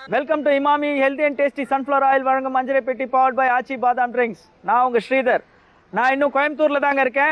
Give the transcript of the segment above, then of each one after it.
Welcome to Emami healthy and tasty sunflower oil வழங்கும் மஞ்சளை பெட்டி பவர்ட் பை ஆச்சி பாதாம் ட்ரிங்க்ஸ் நான் உங்க ஸ்ரீதர் நான் இன்னும் கோயம்புத்தூர்ல தாங்க இருக்கேன்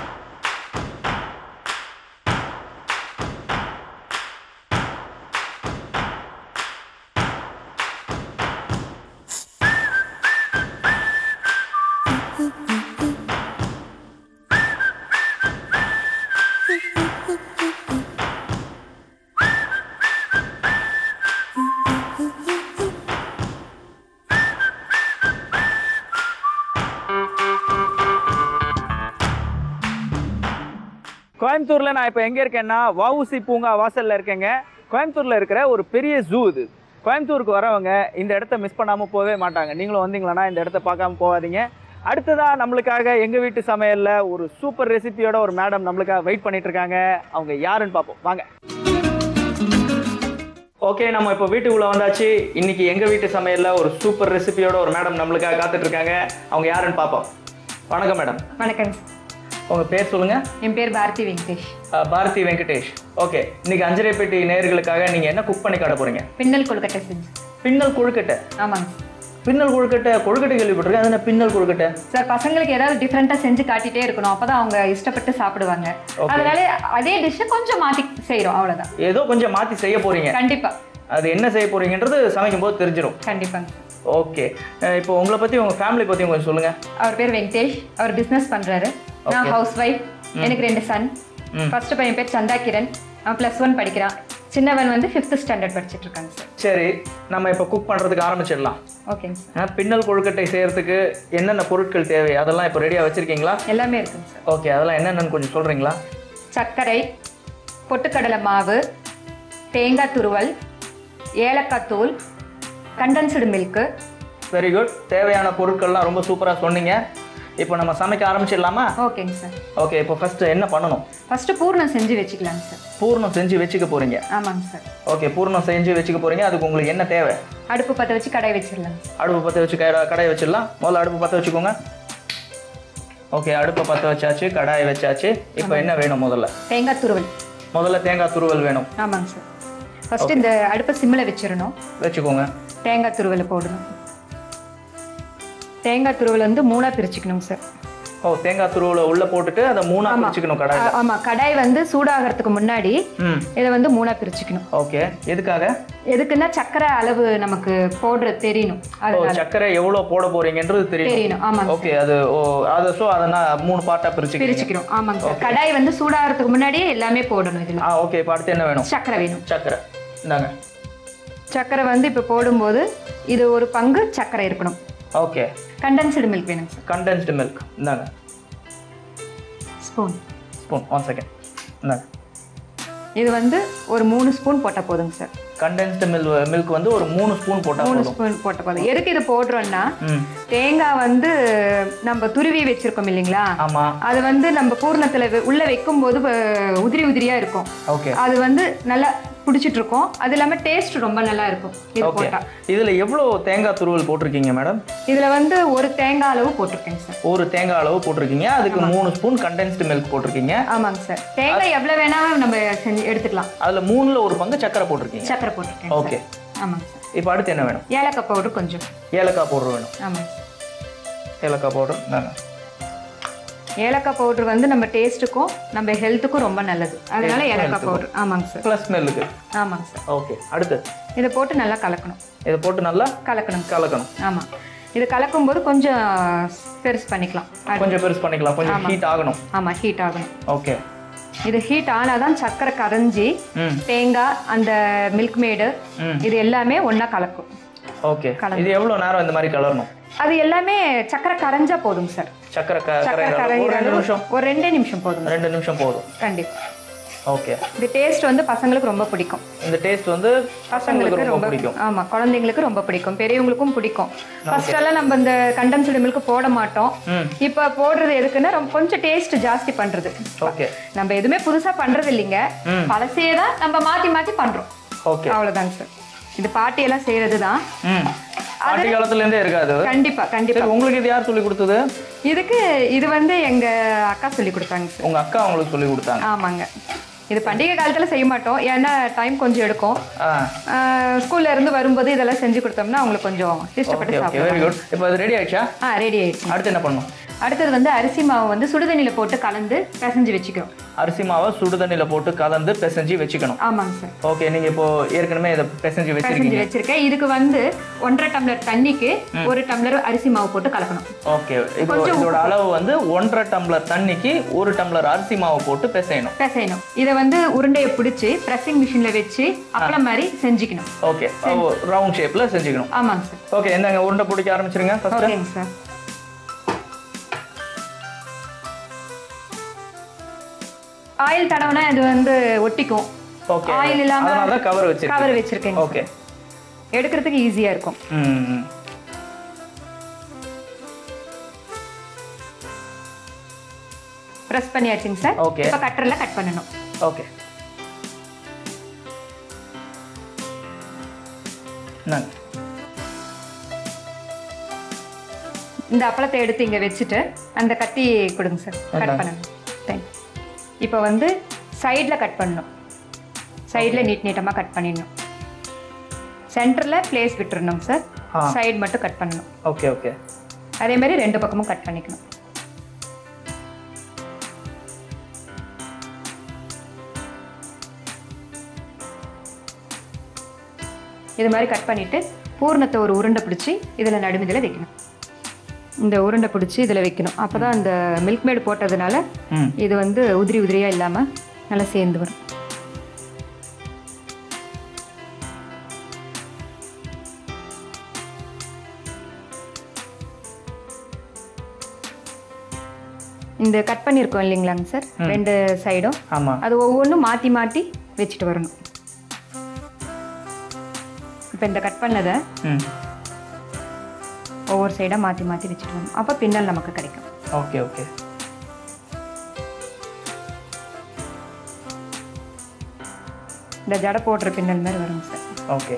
கோயம்புத்தூர்ல நான் இப்போ எங்க இருக்கேன்னா வஉசி பூங்கா வாசல்ல இருக்கேங்க கோயம்புத்தூர்ல இருக்கிற ஒரு பெரிய ஜூ இது கோயம்புத்தூருக்கு வரவங்க இந்த இடத்த மிஸ் பண்ணாம போகவே மாட்டாங்க நீங்களும் வந்தீங்களா இந்த இடத்த பார்க்காம போகாதீங்க அடுத்ததா நம்மளுக்காக எங்க வீட்டு சமையல்ல ஒரு சூப்பர் ரெசிபியோட ஒரு மேடம் நம்மளுக்காக வெயிட் பண்ணிட்டு இருக்காங்க அவங்க யாருன்னு பார்ப்போம் வாங்க ஓகே நம்ம இப்போ வீட்டுக்குள்ள வந்தாச்சு இன்னைக்கு எங்க வீட்டு சமையல்ல ஒரு சூப்பர் ரெசிபியோட ஒரு மேடம் நம்மளுக்காக காத்துட்டு இருக்காங்க அவங்க யாருன்னு பார்ப்போம் வணக்கம் மேடம் வணக்கம் உங்க பேர் சொல்லுங்க என் பேர் பாரதி வெங்கடேஷ் அஹ் பாரதி வெங்கடேஷ் ஓகே இன்னைக்கு அஞ்சரைப்பேட்டை நேயர்களுக்காக நீங்க என்ன குக் பண்ணி காட்ட போறீங்க பின்னல் கொழுக்கட்டை செஞ்சு பின்னல் கொழுக்கட்டை ஆமாங்க பின்னல் கொழுக்கட்டை கொழுக்கட்டை கேள்விப்பட்டிருக்கேன் அது என்ன பின்னல் கொழுக்கட்டை சார் பசங்களுக்கு ஏதாவது டிஃப்ரெண்ட்டாக செஞ்சு காட்டிட்டே இருக்கணும் அப்பதான் அவங்க இஷ்டப்பட்டு சாப்பிடுவாங்க Okay. அதனால அதே டிஷ்ஷை கொஞ்சம் மாற்றி செய்கிறோம் அவ்வளோதான் ஏதோ கொஞ்சம் மாத்தி செய்ய போறீங்க கண்டிப்பா அது என்ன செய்ய போறீங்கன்றது சமைக்கும் போது தெரிஞ்சிடும் கண்டிப்பாங்க ஓகே இப்போ உங்களை பத்தி உங்க ஃபேமிலி பத்தி கொஞ்சம் சொல்லுங்க அவர் பேர் வெங்கடேஷ் அவர் பிஸ்னஸ் பண்றாரு நான் ஹவுஸ் ஒய்ஃப் எனக்கு ரெண்டு சன் ஃபர்ஸ்ட் பையன் பேர் சந்தா கிரண் அவன் ப்ளஸ் ஒன் படிக்கிறான் சின்னவன் வந்து ஃபிஃப்த் ஸ்டாண்டர்ட் படிச்சிட்டு இருக்காங்க சார் சரி நம்ம இப்போ குக் பண்றதுக்கு ஆரம்பிச்சிடலாம் ஓகேங்க சார் அஹ் பின்னல் கொழுக்கட்டை செய்யறதுக்கு என்னென்ன பொருட்கள் தேவை அதெல்லாம் இப்போ ரெடியா வச்சிருக்கீங்களா எல்லாமே இருக்குங்க சார் ஓகே அதெல்லாம் என்னென்னு கொஞ்சம் சொல்றீங்களா சர்க்கரை பொட்டுக்கடலை மாவு தேங்காய் துருவல் ஏலக்காய் தூள் கண்டென்ஸ்டு மில்க்கு வெரி குட் தேவையான பொருட்கள்லாம் ரொம்ப சூப்பரா சொன்னீங்க இப்போ நம்ம சமைக்க ஆரம்பிச்சிடலாமா ஓகேங்க சார் ஓகே இப்போ ஃபர்ஸ்ட் என்ன பண்ணணும் ஃபஸ்ட்டு பூர்ணம் செஞ்சு வச்சுக்கலாங்க சார் பூர்ணம் செஞ்சு வச்சுக்க போறீங்க ஆமாங்க சார் ஓகே பூர்ணம் செஞ்சு வச்சுக்க போறீங்க அதுக்கு உங்களுக்கு என்ன தேவை அடுப்பு பற்ற வச்சு கடாய் வச்சிடலாங்க அடுப்பு பற்ற வச்சு கடை கடாயை வச்சிடலாம் முதல்ல அடுப்பு பற்ற வச்சுக்கோங்க ஓகே அடுப்பை பற்ற வச்சாச்சு கடாயை வச்சாச்சு இப்போ என்ன வேணும் முதல்ல தேங்காய் துருவல் முதல்ல தேங்காய் துருவல் வேணும் ஆமாங்க சார் ஃபஸ்ட்டு இந்த அடுப்பை சிம்மில் வச்சிடணும் வச்சுக்கோங்க தேங்காய் துருவலை போடணும் தேங்காய் துருவல் வந்து மூணாக பிரிச்சுக்கணும் சார் ஓ தேங்காய் துருவலை உள்ள போட்டுட்டு அதை மூணா பிரிச்சுக்கணும் கடாய் ஆ- ஆமா கடாய் வந்து சூடாகிறதுக்கு முன்னாடி ம் இதை வந்து மூணாக பிரிச்சுக்கணும் ஓகே எதுக்காக எதுக்குன்னா சக்கரை அளவு நமக்கு போடுறது தெரியணும் ஓ அது சர்க்கரை எவ்வளோ போட போறீங்கன்றது தெரியும் தெரியணும் ஆமாங்க ஓகே அது ஓ அது ஸோ அதை நான் மூணு பார்ட்டாக பிரிச்சுக்கிறீங்க பிரிச்சுக்கிறோம் ஆமாங்க சார் கடாய் வந்து சூடாகிறதுக்கு முன்னாடியே எல்லாமே போடணும் இதில் ஆ ஓகே இப்போ அடுத்து என்ன வேணும் சக்கரை வேணும் சர்க்கரை இந்தாங்க சக்கரை வந்து இப்போ போடும்போது இது ஒரு பங்கு சக்கரை இருக்கணும் ஓகே கண்டென்ஸ்டு மில்க் வேணும் சார் கண்டென்ஸ்டு மில்க் இந்தாங்க ஸ்பூன் ஸ்பூன் ஒன் செகண்ட் இந்தாங்க இது வந்து ஒரு மூணு ஸ்பூன் போட்டால் போதுங்க சார் கண்டென்ஸ்டு மில் மில்க் வந்து ஒரு மூணு ஸ்பூன் போட்டால் மூணு போதும் ஸ்பூன் போட்ட போதும் எதுக்கு இது போடுறோம்னா ம் தேங்காய் வந்து நம்ம துருவி வச்சிருக்கோம் இல்லைங்களா ஆமாம் அது வந்து நம்ம பூர்ணத்துல வெ- உள்ள வைக்கும்போது வ- உதிரி உதிரியா இருக்கும் ஓகே அது வந்து நல்லா பிடிச்சிட்டு இருக்கும் அது இல்லாம டேஸ்ட் ரொம்ப நல்லா இருக்கும் இது ஓகே போட்டா இதில் எவ்வளோ தேங்காய் துருவல் போட்டிருக்கீங்க மேடம் இதுல வந்து ஒரு தேங்காய் அளவு போட்டிருக்கேங்க சார் ஒரு தேங்காய் அளவு போட்டிருக்கீங்க அதுக்கு மூணு ஸ்பூன் கண்டென்ஸ்டு மில்க் போட்டிருக்கீங்க ஆமாங்க சார் தேங்காய் எவ்வளவு வேணாலும் நம்ம செஞ்சு எடுத்துக்கலாம் அதில் மூணில் ஒரு பங்கு சக்கரை போட்டிருக்கீங்க சக்கரை போட்டிருக்கேன் ஓகே ஆமாங்க சார் இப்போ அடுத்து என்ன வேணும் ஏலக்காய் பவுடர் கொஞ்சம் ஏலக்காய் பவுடர் வேணும் ஆமாங்க ஏலக்காய் பவுடர் இந்தாங்க ஏலக்காய் பவுடர் வந்து நம்ம டேஸ்ட்டுக்கும் நம்ம ஹெல்த்துக்கும் ரொம்ப நல்லது அதனால ஏலக்காய் பவுடர் ஆமாங்க சார் ப்ளஸ் ஸ்மெல்லுக்கு ஆமாங்க சார் ஓகே அடுத்து இதை போட்டு நல்லா கலக்கணும் இதை போட்டு நல்லா கலக்கணும் கலக்கணும் ஆமாம் இது கலக்கும்போது கொஞ்சம் பெருசு பண்ணிக்கலாம் அது- கொஞ்சம் பெருசு பண்ணிக்கலாம் கொஞ்சம் ஹீட் ஆகணும் ஆமாம் ஹீட் ஆகணும் ஓகே இது ஹீட் ஆனாதான் சர்க்கரை கரைஞ்சி ம் தேங்காய் அந்த மில்க் மேடு ம். இது எல்லாமே ஒன்றா கலக்கும் ஓகே இது எவ்வளோ நேரம் இந்த மாதிரி கலரணும் அது எல்லாமே சர்க்கரை கரைஞ்சா போதும் சார் சக்கரை க சர்க்கரை கரையிற அளவு ஒரு கரைகிற ரெண்டு அளவு நிமிஷம் ஒரு ரெண்டே நிமிஷம் போதும் ரெண்டு நிமிஷம் போதும் கண்டிப்பாக ஓகே இந்த டேஸ்ட் வந்து பசங்களுக்கு ரொம்ப பிடிக்கும் இந்த டேஸ்ட் வந்து பசங்களுக்கு ரொம்ப பிடிக்கும் ஆமா குழந்தைங்களுக்கு ரொம்ப பிடிக்கும் பெரியவங்களுக்கும் பிடிக்கும் ஃபர்ஸ்ட் எல்லாம் நம்ம இந்த கண்டென்ஸ்டு மில்க் போட மாட்டோம் ம் இப்போ போடுறது எதுக்குன்னா ரொம்ப கொஞ்சம் டேஸ்ட் ஜாஸ்தி பண்றது ஓகே நம்ம எதுவுமே புதுசா பண்றது இல்லைங்க ம். பழசே தான் நம்ம மாத்தி மாத்தி பண்றோம் ஓகே அவ்வளவுதாங்க சார் இது பாட்டி எல்லாம் செய்யறது தான் ம் பாட்டி காலத்துலேருந்தே இருக்காது கண்டிப்பா கண்டிப்பா சரி உங்களுக்கு இது யார் சொல்லி கொடுத்தது இதுக்கு இது வந்து எங்க அக்கா சொல்லி கொடுத்தாங்க சார் உங்க அக்கா உங்களுக்கு சொல்லி கொடுத்தாங்க ஆமாங்க இது பண்டிகை காலத்துல செய்ய மாட்டோம் ஏன்னா டைம் கொஞ்சம் எடுக்கும் ஆ ஆஹ் ஸ்கூல்ல இருந்து வரும்போது இதெல்லாம் செஞ்சு கொடுத்தோம்னா அவங்களுக்கு கொஞ்சம் இஷ்டப்பட்டு ஓகே ஓகே வெரி சாப்பிடுவாங்க குட் இப்போ அது ரெடி ஆயிடுச்சா ஆ ரெடி ஆயிடுச்சு அடுத்து என்ன பண்ணணும் அடுத்தது வந்து அரிசி மாவு வந்து சுடுதண்ணியில போட்டு கலந்து பிசைஞ்சு வச்சுக்கிறோம் அரிசி மாவை சுடு தண்ணியில் போட்டு கலந்து பிசைஞ்சு வச்சுக்கணும் ஆமாங்க சார் ஓகே நீங்க இப்போ ஏற்கனவே இதை பிசைஞ்சு பிசைஞ்சு வச்சிருக்கீங்க வச்சிருக்கேன் இதுக்கு வந்து ஒன்றரை டம்ளர் தண்ணிக்கு ஒரு டம்ளர் அரிசி மாவு போட்டு கலக்கணும் ஓகே இப்போ இதோட அளவு வந்து ஒன்றரை டம்ளர் தண்ணிக்கு ஒரு டம்ளர் அரிசி மாவை போட்டு பிசையணும் பிசையணும் இதை வந்து உருண்டையை பிடிச்சி ப்ரெஸ்ஸிங் மிஷினில் வச்சு அப்பளம் மாதிரி செஞ்சுக்கணும் ஓகே ரவுண்ட் ஷேப்ல செஞ்சுக்கணும் ஆமாங்க சார் ஓகே இந்தாங்க உருண்டை பிடிக்க ஆரம்பிச்சிருங்க ஃபர்ஸ்ட் ஓகேங்க சார் ஆயில் தடவைனா இது வந்து ஒட்டிக்கும் ஓகே ஆயில் இல்லாம அதனால தான் கவர் வச்சிருக்கேன் கவர் வச்சிருக்கேங்க ஓகே எடுக்கிறதுக்கு ஈஸியா இருக்கும் ம் ப்ரெஸ் பண்ணியாச்சுங்க சார் Okay. இப்போ கட்டரில் கட் பண்ணணும் ஓகே நாங்க இந்த அப்பளத்தை எடுத்து இங்க வச்சுட்டு அந்த கத்தி கொடுங்க சார் கட் இந்தாங்க. பண்ணணும் தேங்க் இப்போ வந்து சைடில் கட் பண்ணணும் சைடில் நீட் நீட்டமாக கட் பண்ணிடணும் சென்டரில் பிளேஸ் விட்டுறணும் சார் ஆ. சைடு மட்டும் கட் பண்ணணும் ஓகே ஓகே அதே மாதிரி ரெண்டு பக்கமும் கட் பண்ணிக்கணும் இது மாதிரி கட் பண்ணிட்டு பூர்ணத்தை ஒரு உருண்டை பிடிச்சி இதில் நடுமிதில் வைக்கணும் இந்த உருண்டை பிடிச்சி இதில் வைக்கணும் அப்போ தான் அந்த மில்க் மேடு போட்டதுனால ம் இது வந்து உதிரி உதிரியாக இல்லாமல் நல்லா சேர்ந்து வரும் இந்த கட் பண்ணியிருக்கோம் இல்லைங்களாங்க சார் ரெண்டு சைடும் ஆமா அது ஒவ்வொன்றும் மாற்றி மாற்றி வச்சுட்டு வரணும் இப்போ இந்த கட் பண்ணதை ம் ஒவ்வொரு சைடாக மாற்றி மாற்றி வச்சுட்டு வரணும் அப்போ பின்னல் நமக்கு கிடைக்கும் ஓகே ஓகே இந்த ஜடை போடுற பின்னல் மாதிரி வருங்க சார் ஓகே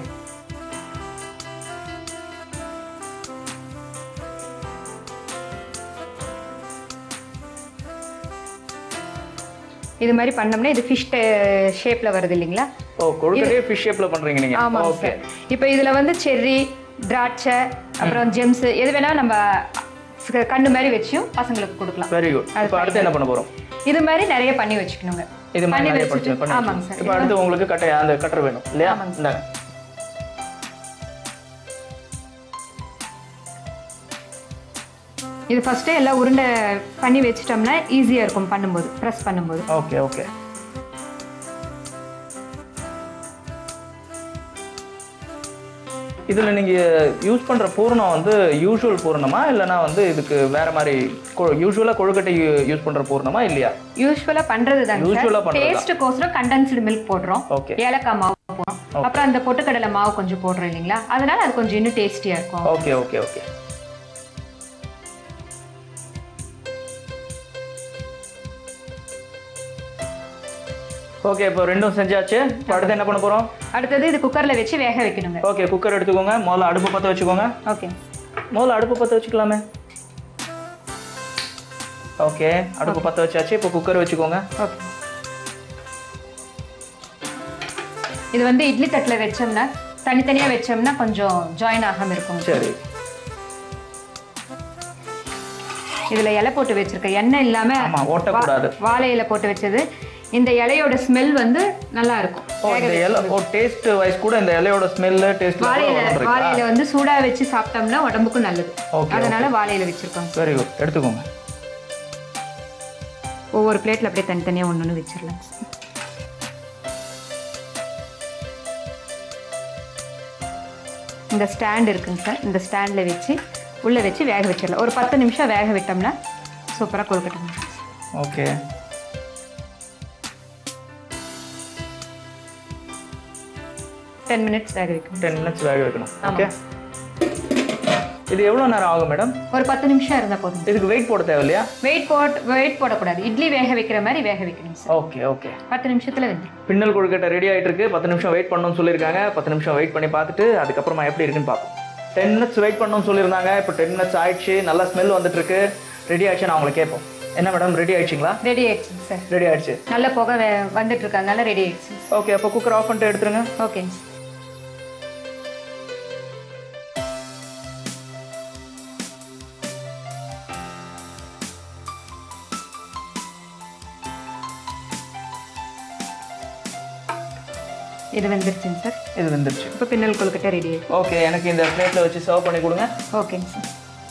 இது மாதிரி பண்ணோம்னா இது ஃபிஷ் ஷேப்பில் வருது இல்லைங்களா ஓ கொழுக்கட்டையே ஃபிஷ் ஷேப்ல பண்றீங்க நீங்க ஆமாம் ஓகே சார் இப்போ இதில் வந்து செர்ரி திராட்சை அப்புறம் ஜெம்ஸ் எது வேணால் நம்ம ஸ்- கண்ணு மாதிரி வச்சும் பசங்களுக்கு கொடுக்கலாம் வெரி குட் இப்போ அடுத்து என்ன பண்ண போறோம் இது மாதிரி நிறைய பண்ணி வச்சுக்கணுங்க இது மாதிரி நிறைய வச்சுட்டு- படிச்சு பண்ணி ஆமாங்க சார் இப்போ அடுத்து உங்களுக்கு கட்டை அந்த கட்டர் வேணும் இல்லையா ஆமாங்க இந்தாங்க இது ஃபஸ்ட்டே எல்லாம் உருண்டை பண்ணி வச்சிட்டோம்னா ஈஸியாக இருக்கும் பண்ணும்போது ப்ரெஸ் பண்ணும்போது ஓகே ஓகே இதுல நீங்க யூஸ் பண்ற பூரணம் வந்து யூஷுவல் பூரணமா இல்லனா வந்து இதுக்கு வேற மாதிரி யூஷுவலா கொழுக்கட்டை யூஸ் பண்ற பூரணமா இல்லையா யூஸ்வலாக பண்ணுறது தாங்க Usual ஆ சார் பண்றதுதான். டேஸ்ட்டுக்கோசரம் கண்டென்ஸ்டு மில்க் போடுறோம் ஓகே ஏலக்காய் மாவு போடுறோம் அப்புறம் அந்த பொட்டுக்கடலை மாவு கொஞ்சம் போடுறோம் இல்லைங்களா அதனால அது கொஞ்சம் இன்னும் டேஸ்டியாக இருக்கும் ஓகே ஓகே ஓகே ஓகே இப்போ ரெண்டும் செஞ்சாச்சு இப்போ அடுத்து என்ன பண்ண போறோம் அடுத்தது இது குக்கரில் வச்சு வேக வைக்கணுங்க ஓகே குக்கர் எடுத்துக்கோங்க முதல்ல அடுப்பு பற்ற வச்சுக்கோங்க ஓகே முதல்ல அடுப்பு பற்ற வச்சுக்கலாமே ஓகே அடுப்பு பற்ற வச்சாச்சு இப்போ குக்கர் வச்சுக்கோங்க ஓகே இது வந்து இட்லி தட்டில் வச்சோம்னா தனித்தனியாக வச்சோம்னா கொஞ்சம் ஜாயின் ஆகாம இருக்கும் சரி இதுல இலை போட்டு வச்சிருக்க எண்ணெய் இல்லாம ஆமா ஓட்டக்கூடாது வாழை இலை போட்டு வச்சது இந்த இலையோட ஸ்மெல் வந்து நல்லா இருக்கும் ஓ இந்த இலை ஓ டேஸ்ட் வைஸ் கூட இந்த இலையோட ஸ்மெல் டேஸ்ட் வாழை இலை வாழை இலை வந்து சூடா வச்சு சாப்பிட்டோம்னா உடம்புக்கும் நல்லது Okay, அதனால வாழை இலை வச்சிருக்கோம் வெரி குட் எடுத்துக்கோங்க ஒவ்வொரு பிளேட்ல அப்படியே தனித்தனியா ஒன்று ஒன்று வச்சிடலாம் இந்த ஸ்டாண்ட் இருக்குங்க சார் இந்த ஸ்டாண்டில் வச்சு உள்ளே வச்சு வேக வச்சிடலாம் ஒரு பத்து நிமிஷம் வேக விட்டோம்னா சூப்பராக கொழுக்கட்டை ஓகே டென் மினிட்ஸ் வேக வைக்கணும் டென் மினிட்ஸ் வேக வைக்கணும் ஓகே இது எவ்வளோ நேரம் ஆகும் மேடம் ஒரு பத்து நிமிஷம் இருந்தால் போதும் இதுக்கு வெயிட் போட தேவையில்லையா வெயிட் போட் வெயிட் போடக்கூடாது இட்லி வேக வைக்கிற மாதிரி வேக வைக்கணும் சார் ஓகே ஓகே பத்து நிமிஷத்தில் வெந்துடும் பின்னல் கொழுக்கட்டை ரெடி ஆயிட்டு இருக்கு பத்து நிமிஷம் வெயிட் பண்ணணும்னு சொல்லியிருக்காங்க பத்து நிமிஷம் வெயிட் பண்ணி பார்த்துட்டு அதுக்கப்புறமா எப்படி இருக்குன்னு பார்ப்போம் டென் மினிட்ஸ் வெயிட் பண்ணணும்னு சொல்லியிருந்தாங்க இப்போ டென் மினிட்ஸ் ஆயிடுச்சு நல்ல ஸ்மெல் வந்துட்டு இருக்கு ரெடி ஆயிடுச்சு நான் உங்களை கேட்போம் என்ன மேடம் ரெடி ஆயிடுச்சிங்களா ரெடி ஆயிடுச்சுங்க சார் ரெடி ஆயிடுச்சு நல்ல புகை வே- வந்துட்டு இருக்கறதுனால ரெடி ஆயிடுச்சு ஓகே அப்போ குக்கர் ஆஃப் பண்ணிட்டு எடுத்துருங்க ஓகேங்க இது வந்துருச்சுங்க சார் இது வந்துருச்சு இப்போ பின்னல் கொழுக்கட்டை ரெடி ஆயிடுச்சு ஓகே எனக்கு இந்த பிளேட்டில் வச்சு சர்வ் பண்ணி கொடுங்க ஓகேங்க சார்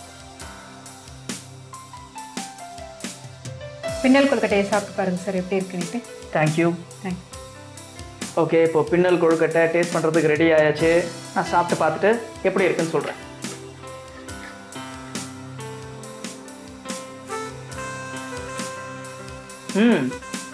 பின்னல் கொழுக்கட்டையை சாப்பிட்டு பாருங்க சார் எப்படி இருக்குன்னுட்டு தேங்க்யூ தேங்க்ஸ் ஓகே இப்போ பின்னல் கொழுக்கட்டை டேஸ்ட் பண்ணுறதுக்கு ரெடி ஆயாச்சு நான் சாப்பிட்டு பார்த்துட்டு எப்படி இருக்குன்னு சொல்கிறேன் ம்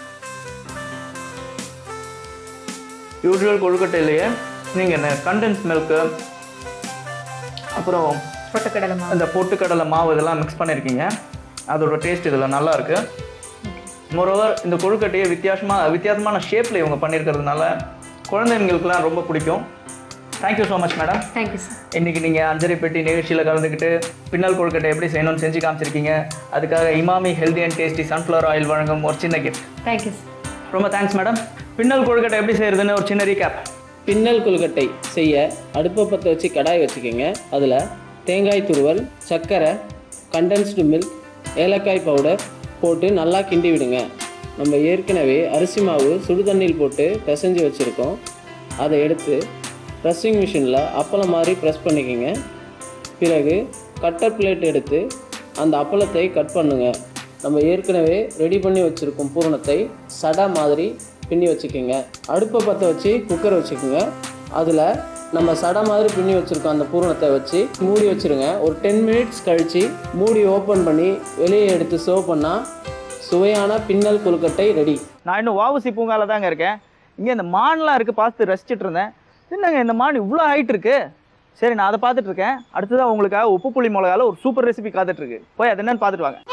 யூஸ்வல் கொழுக்கட்டையிலேயே நீங்கள் என்ன கண்டென்ஸ் மில்க்கு அப்புறம் பொட்டுக்கடலை மாவு அந்த பொட்டுக்கடலை மாவு இதெல்லாம் மிக்ஸ் பண்ணியிருக்கீங்க அதோட டேஸ்ட் இதில் நல்லா இருக்கு மோரோவர் இந்த கொழுக்கட்டையை வித்தியாசமாக வித்தியாசமான ஷேப்பில் இவங்க பண்ணியிருக்கிறதுனால குழந்தைங்களுக்குலாம் ரொம்ப பிடிக்கும் thank you so much madam thank you sir இன்றைக்கி நீங்கள் அஞ்சரை பெட்டி நிகழ்ச்சியில் கலந்துக்கிட்டு பின்னல் கொழுக்கட்டை எப்படி செய்யணும்னு செஞ்சு காமிச்சிருக்கீங்க அதுக்காக Emami healthy and tasty sunflower oil வழங்கும் ஒரு சின்ன கிஃப்ட் தேங்க்யூ சார் ரொம்ப தேங்க்ஸ் மேடம் பின்னல் கொழுக்கட்டை எப்படி செய்யறதுன்னு ஒரு சின்ன ரீகேப் பின்னல் கொழுக்கட்டை செய்ய அடுப்பை பற்ற வச்சு கடாய் வச்சுக்கோங்க அதில் தேங்காய் துருவல் சர்க்கரை கண்டென்ஸ்டு மில்க் ஏலக்காய் பவுடர் போட்டு நல்லா கிண்டி விடுங்க நம்ம ஏற்கனவே அரிசி மாவு சுடுதண்ணியில் போட்டு பிசைஞ்சு வச்சுருக்கோம் அதை எடுத்து ப்ரெஸ்ஸிங் மிஷினில் அப்பளம் மாதிரி ப்ரெஸ் பண்ணிக்கோங்க பிறகு கட்டர் பிளேட் எடுத்து அந்த அப்பளத்தை கட் பண்ணுங்க நம்ம ஏற்கனவே ரெடி பண்ணி வச்சுருக்கோம் பூரணத்தை சடை மாதிரி பின்னி வச்சுக்கோங்க அடுப்பை பற்ற வச்சு குக்கர் வச்சுக்கோங்க அதில் நம்ம சடை மாதிரி பின்னி வச்சுருக்கோம் அந்த பூரணத்தை வச்சு மூடி வச்சுருங்க ஒரு டென் மினிட்ஸ் கழித்து மூடி ஓப்பன் பண்ணி வெளியே எடுத்து சர்வ் பண்ணால் சுவையான பின்னல் கொழுக்கட்டை ரெடி நான் இன்னும் வாவுசி பூங்கால தாங்க இருக்கேன் இங்கே இந்த மான்லாம் இருக்குது பார்த்து ரசிச்சிட்டு இருந்தேன் என்னங்க இந்த மான் இவ்வளோ ஹைட் இருக்கு சரி நான் அதை பார்த்துட்டு இருக்கேன் அடுத்ததாக உங்களுக்காக உப்பு புளி மிளகால ஒரு சூப்பர் ரெசிபி காத்துட்டு இருக்கு போய் அது என்னன்னு பார்த்துட்டு வாங்க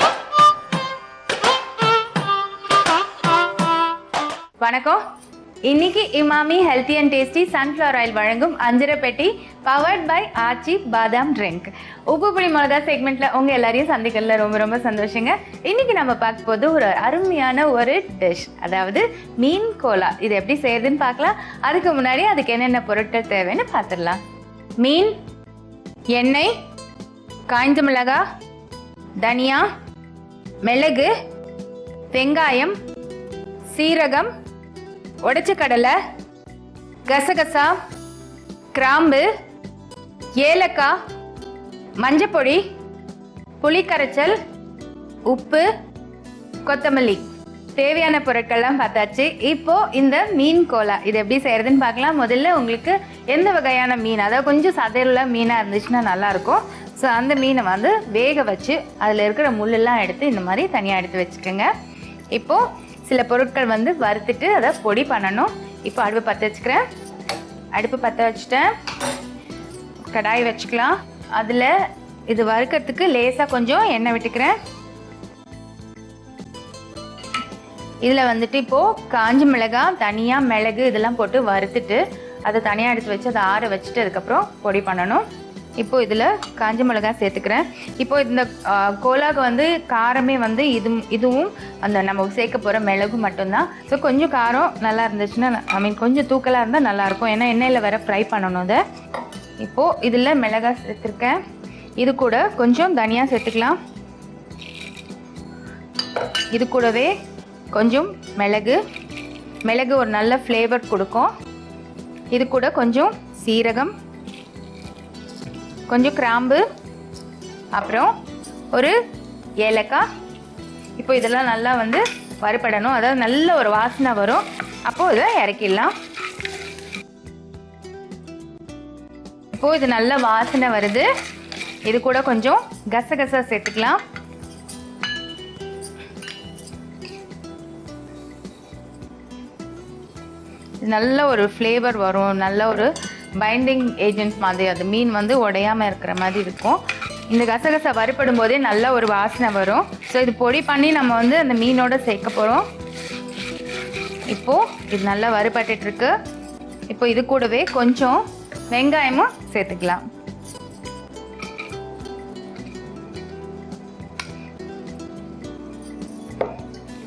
வணக்கம் இன்னைக்கு Emami healthy and tasty sunflower oil வழங்கும் அஞ்சரை பெட்டி பவர்ட் பை ஆச்சி பாதாம் ட்ரிங்க் உப்பு புளி மிளகா செக்மெண்ட்ல உங்க எல்லாரையும் சந்திக்கிறதுல ரொம்ப ரொம்ப சந்தோஷங்க இன்னைக்கு நம்ம பார்க்க போது ஒரு அருமையான ஒரு டிஷ் அதாவது மீன் கோலா இது எப்படி செய்யறதுன்னு பார்க்கலாம் அதுக்கு முன்னாடி அதுக்கு என்னென்ன பொருட்கள் தேவைன்னு பார்த்துடலாம் மீன் எண்ணெய் காய்ந்த மிளகா தனியா மிளகு வெங்காயம் சீரகம் உடைச்ச கடலை கசகசா கிராம்பு ஏலக்காய் மஞ்சப்பொடி புளிக்கரைச்சல் உப்பு கொத்தமல்லி தேவையான பொருட்கள்லாம் பார்த்தாச்சு இப்போ இந்த மீன் கோலா இது எப்படி செய்யறதுன்னு பார்க்கலாம் முதல்ல உங்களுக்கு எந்த வகையான மீன் அதாவது கொஞ்சம் சதையுள்ள மீனாக இருந்துச்சுன்னா நல்லா இருக்கும் ஸோ அந்த மீனை வந்து வேக வச்சு அதில் இருக்கிற முள்ளெல்லாம் எடுத்து இந்த மாதிரி தனியாக எடுத்து வச்சுக்கோங்க இப்போ சில பொருட்கள் வந்து வறுத்துட்டு அதை பொடி பண்ணணும் இப்போ அடுப்பு பற்ற வச்சுக்கிறேன் அடுப்பு பற்ற வச்சுட்டேன் கடாய் வச்சுக்கலாம் அதில் இது வறுக்கிறதுக்கு லேசாக கொஞ்சம் எண்ணெய் விட்டுக்கிறேன் இதில் வந்துட்டு இப்போது காஞ்ச மிளகாய் தனியாக மிளகு இதெல்லாம் போட்டு வறுத்துட்டு அதை தனியாக எடுத்து வச்சு அதை ஆற வச்சுட்டு அதுக்கப்புறம் பொடி பண்ணணும் இப்போ இதில் காஞ்ச மிளகாய் சேர்த்துக்கிறேன் இப்போ இந்த ஆ, கோலாக்கு வந்து காரமே வந்து இது இதுவும் அந்த நம்ம சேர்க்க போகிற மிளகு மட்டும்தான் ஸோ கொஞ்சம் காரம் நல்லா இருந்துச்சுன்னா ஐ மீன் கொஞ்சம் தூக்கலாக இருந்தால் நல்லாயிருக்கும் ஏன்னா எண்ணெயில் வேற ஃப்ரை பண்ணணும் அதை இப்போது இதில் மிளகாய் சேர்த்துருக்கேன் இது கூட கொஞ்சம் தனியாக சேர்த்துக்கலாம் இது கூடவே கொஞ்சம் மிளகு மிளகு ஒரு நல்ல ஃப்ளேவர் கொடுக்கும் இது கூட கொஞ்சம் சீரகம் கொஞ்சம் கிராம்பு அப்புறம் ஒரு ஏலக்காய் இப்போ இதெல்லாம் நல்லா வந்து வறுபடணும் அதாவது நல்ல ஒரு வாசனை வரும் அப்போது இதை இறக்கிடலாம் இப்போ இது நல்ல வாசனை வருது இது கூட கொஞ்சம் கசகசா சேர்த்துக்கலாம் இது நல்ல ஒரு ஃப்ளேவர் வரும் நல்ல ஒரு பைண்டிங் ஏஜென்ட் மாதிரி அது மீன் வந்து உடையாம இருக்கிற மாதிரி இருக்கும் இந்த கசகசா வறுபடும் போதே நல்ல ஒரு வாசனை வரும் ஸோ இது பொடி பண்ணி நம்ம வந்து அந்த மீனோட சேர்க்க போகிறோம் இப்போ இது நல்லா வறுபட்டுட்டு இருக்கு இப்போ இது கூடவே கொஞ்சம் வெங்காயமும் சேர்த்துக்கலாம்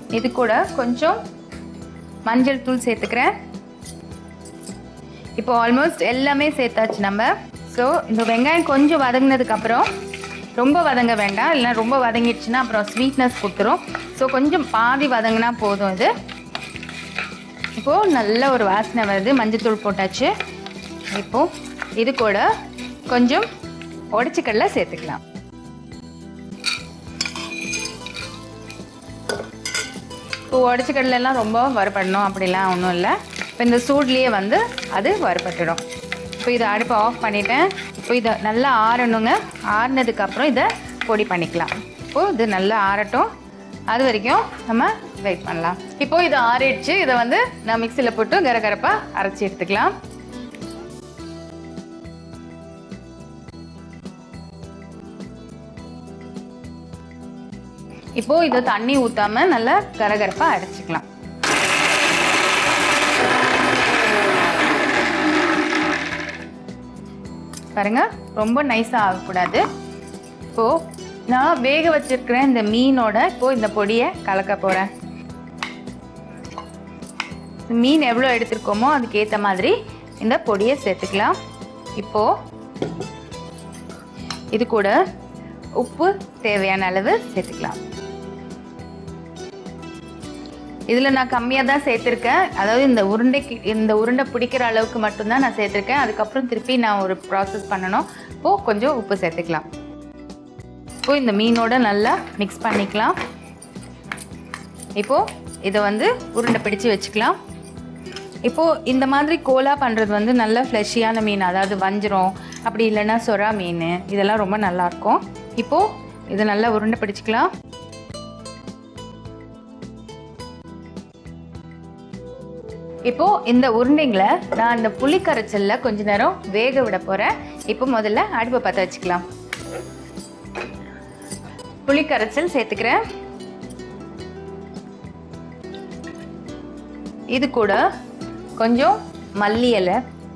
இது கூட கொஞ்சம் மஞ்சள் தூள் சேர்த்துக்கிறேன் இப்போ ஆல்மோஸ்ட் எல்லாமே சேர்த்தாச்சு நம்ம ஸோ இந்த வெங்காயம் கொஞ்சம் வதங்கினதுக்கு அப்புறம் ரொம்ப வதங்க வேண்டாம் இல்லைன்னா ரொம்ப வதங்கிடுச்சுன்னா அப்புறம் ஸ்வீட்னஸ் கொடுத்துரும் ஸோ கொஞ்சம் பாதி வதங்கினா போதும் இது இப்போது நல்ல ஒரு வாசனை வருது மஞ்சத்தூள் போட்டாச்சு இப்போது இது கூட கொஞ்சம் உடச்சிக்கடலை சேர்த்துக்கலாம் இப்போ உடச்சிக்கடலை எல்லாம் ரொம்ப வறுபடணும் அப்படிலாம் ஒன்றும் இல்லை இப்போ இந்த சூட்லேயே வந்து அது வறுபட்டுடும் இப்போ இதை அடுப்பை ஆஃப் பண்ணிட்டேன் இப்போ இதை நல்லா ஆறணுங்க ஆறுனதுக்கப்புறம் இதை பொடி பண்ணிக்கலாம் இப்போது இது நல்லா ஆறட்டும் அது வரைக்கும் நம்ம வெயிட் பண்ணலாம் இப்போ இது ஆறிடுச்சு இதை வந்து நான் மிக்சியில் போட்டு கரகரப்பாக அரைச்சி எடுத்துக்கலாம் இப்போ இதை தண்ணி ஊத்தாம நல்லா கரகரப்பா அரைச்சிக்கலாம் பாருங்க ரொம்ப நைஸா ஆகக்கூடாது இப்போ நான் வேக வச்சிருக்கிற இந்த மீனோட இப்போ இந்த பொடியை கலக்க போறேன் மீன் எவ்வளோ எடுத்திருக்கோமோ அதுக்கு ஏற்ற மாதிரி இந்த பொடியை சேர்த்துக்கலாம் இப்போ இது கூட உப்பு தேவையான அளவு சேர்த்துக்கலாம் இதில் நான் கம்மியாக தான் சேர்த்துருக்கேன் அதாவது இந்த உருண்டைக்கு இந்த உருண்டை பிடிக்கிற அளவுக்கு மட்டும்தான் நான் சேர்த்துருக்கேன் அதுக்கப்புறம் திருப்பி நான் ஒரு ப்ராசஸ் பண்ணணும் இப்போது கொஞ்சம் உப்பு சேர்த்துக்கலாம் இப்போ இந்த மீனோட நல்லா மிக்ஸ் பண்ணிக்கலாம் இப்போது இதை வந்து உருண்டை பிடிச்சு வச்சுக்கலாம் இப்போது இந்த மாதிரி கோலா பண்ணுறது வந்து நல்ல ஃப்ளஷியான மீன் அதாவது வஞ்சிரம் அப்படி இல்லைன்னா சொரா மீன் இதெல்லாம் ரொம்ப நல்லாயிருக்கும் இப்போது இதை நல்லா உருண்டை பிடிச்சிக்கலாம் இப்போ இந்த உருண்டைங்களை நான் இந்த புளி கரைச்சல்ல கொஞ்ச நேரம் வேக விட போறேன் இப்போ முதல்ல அடுப்பை பற்ற வச்சுக்கலாம் புளி கரைச்சல் சேர்த்துக்கிறேன் இது கூட கொஞ்சம் மல்லி இலை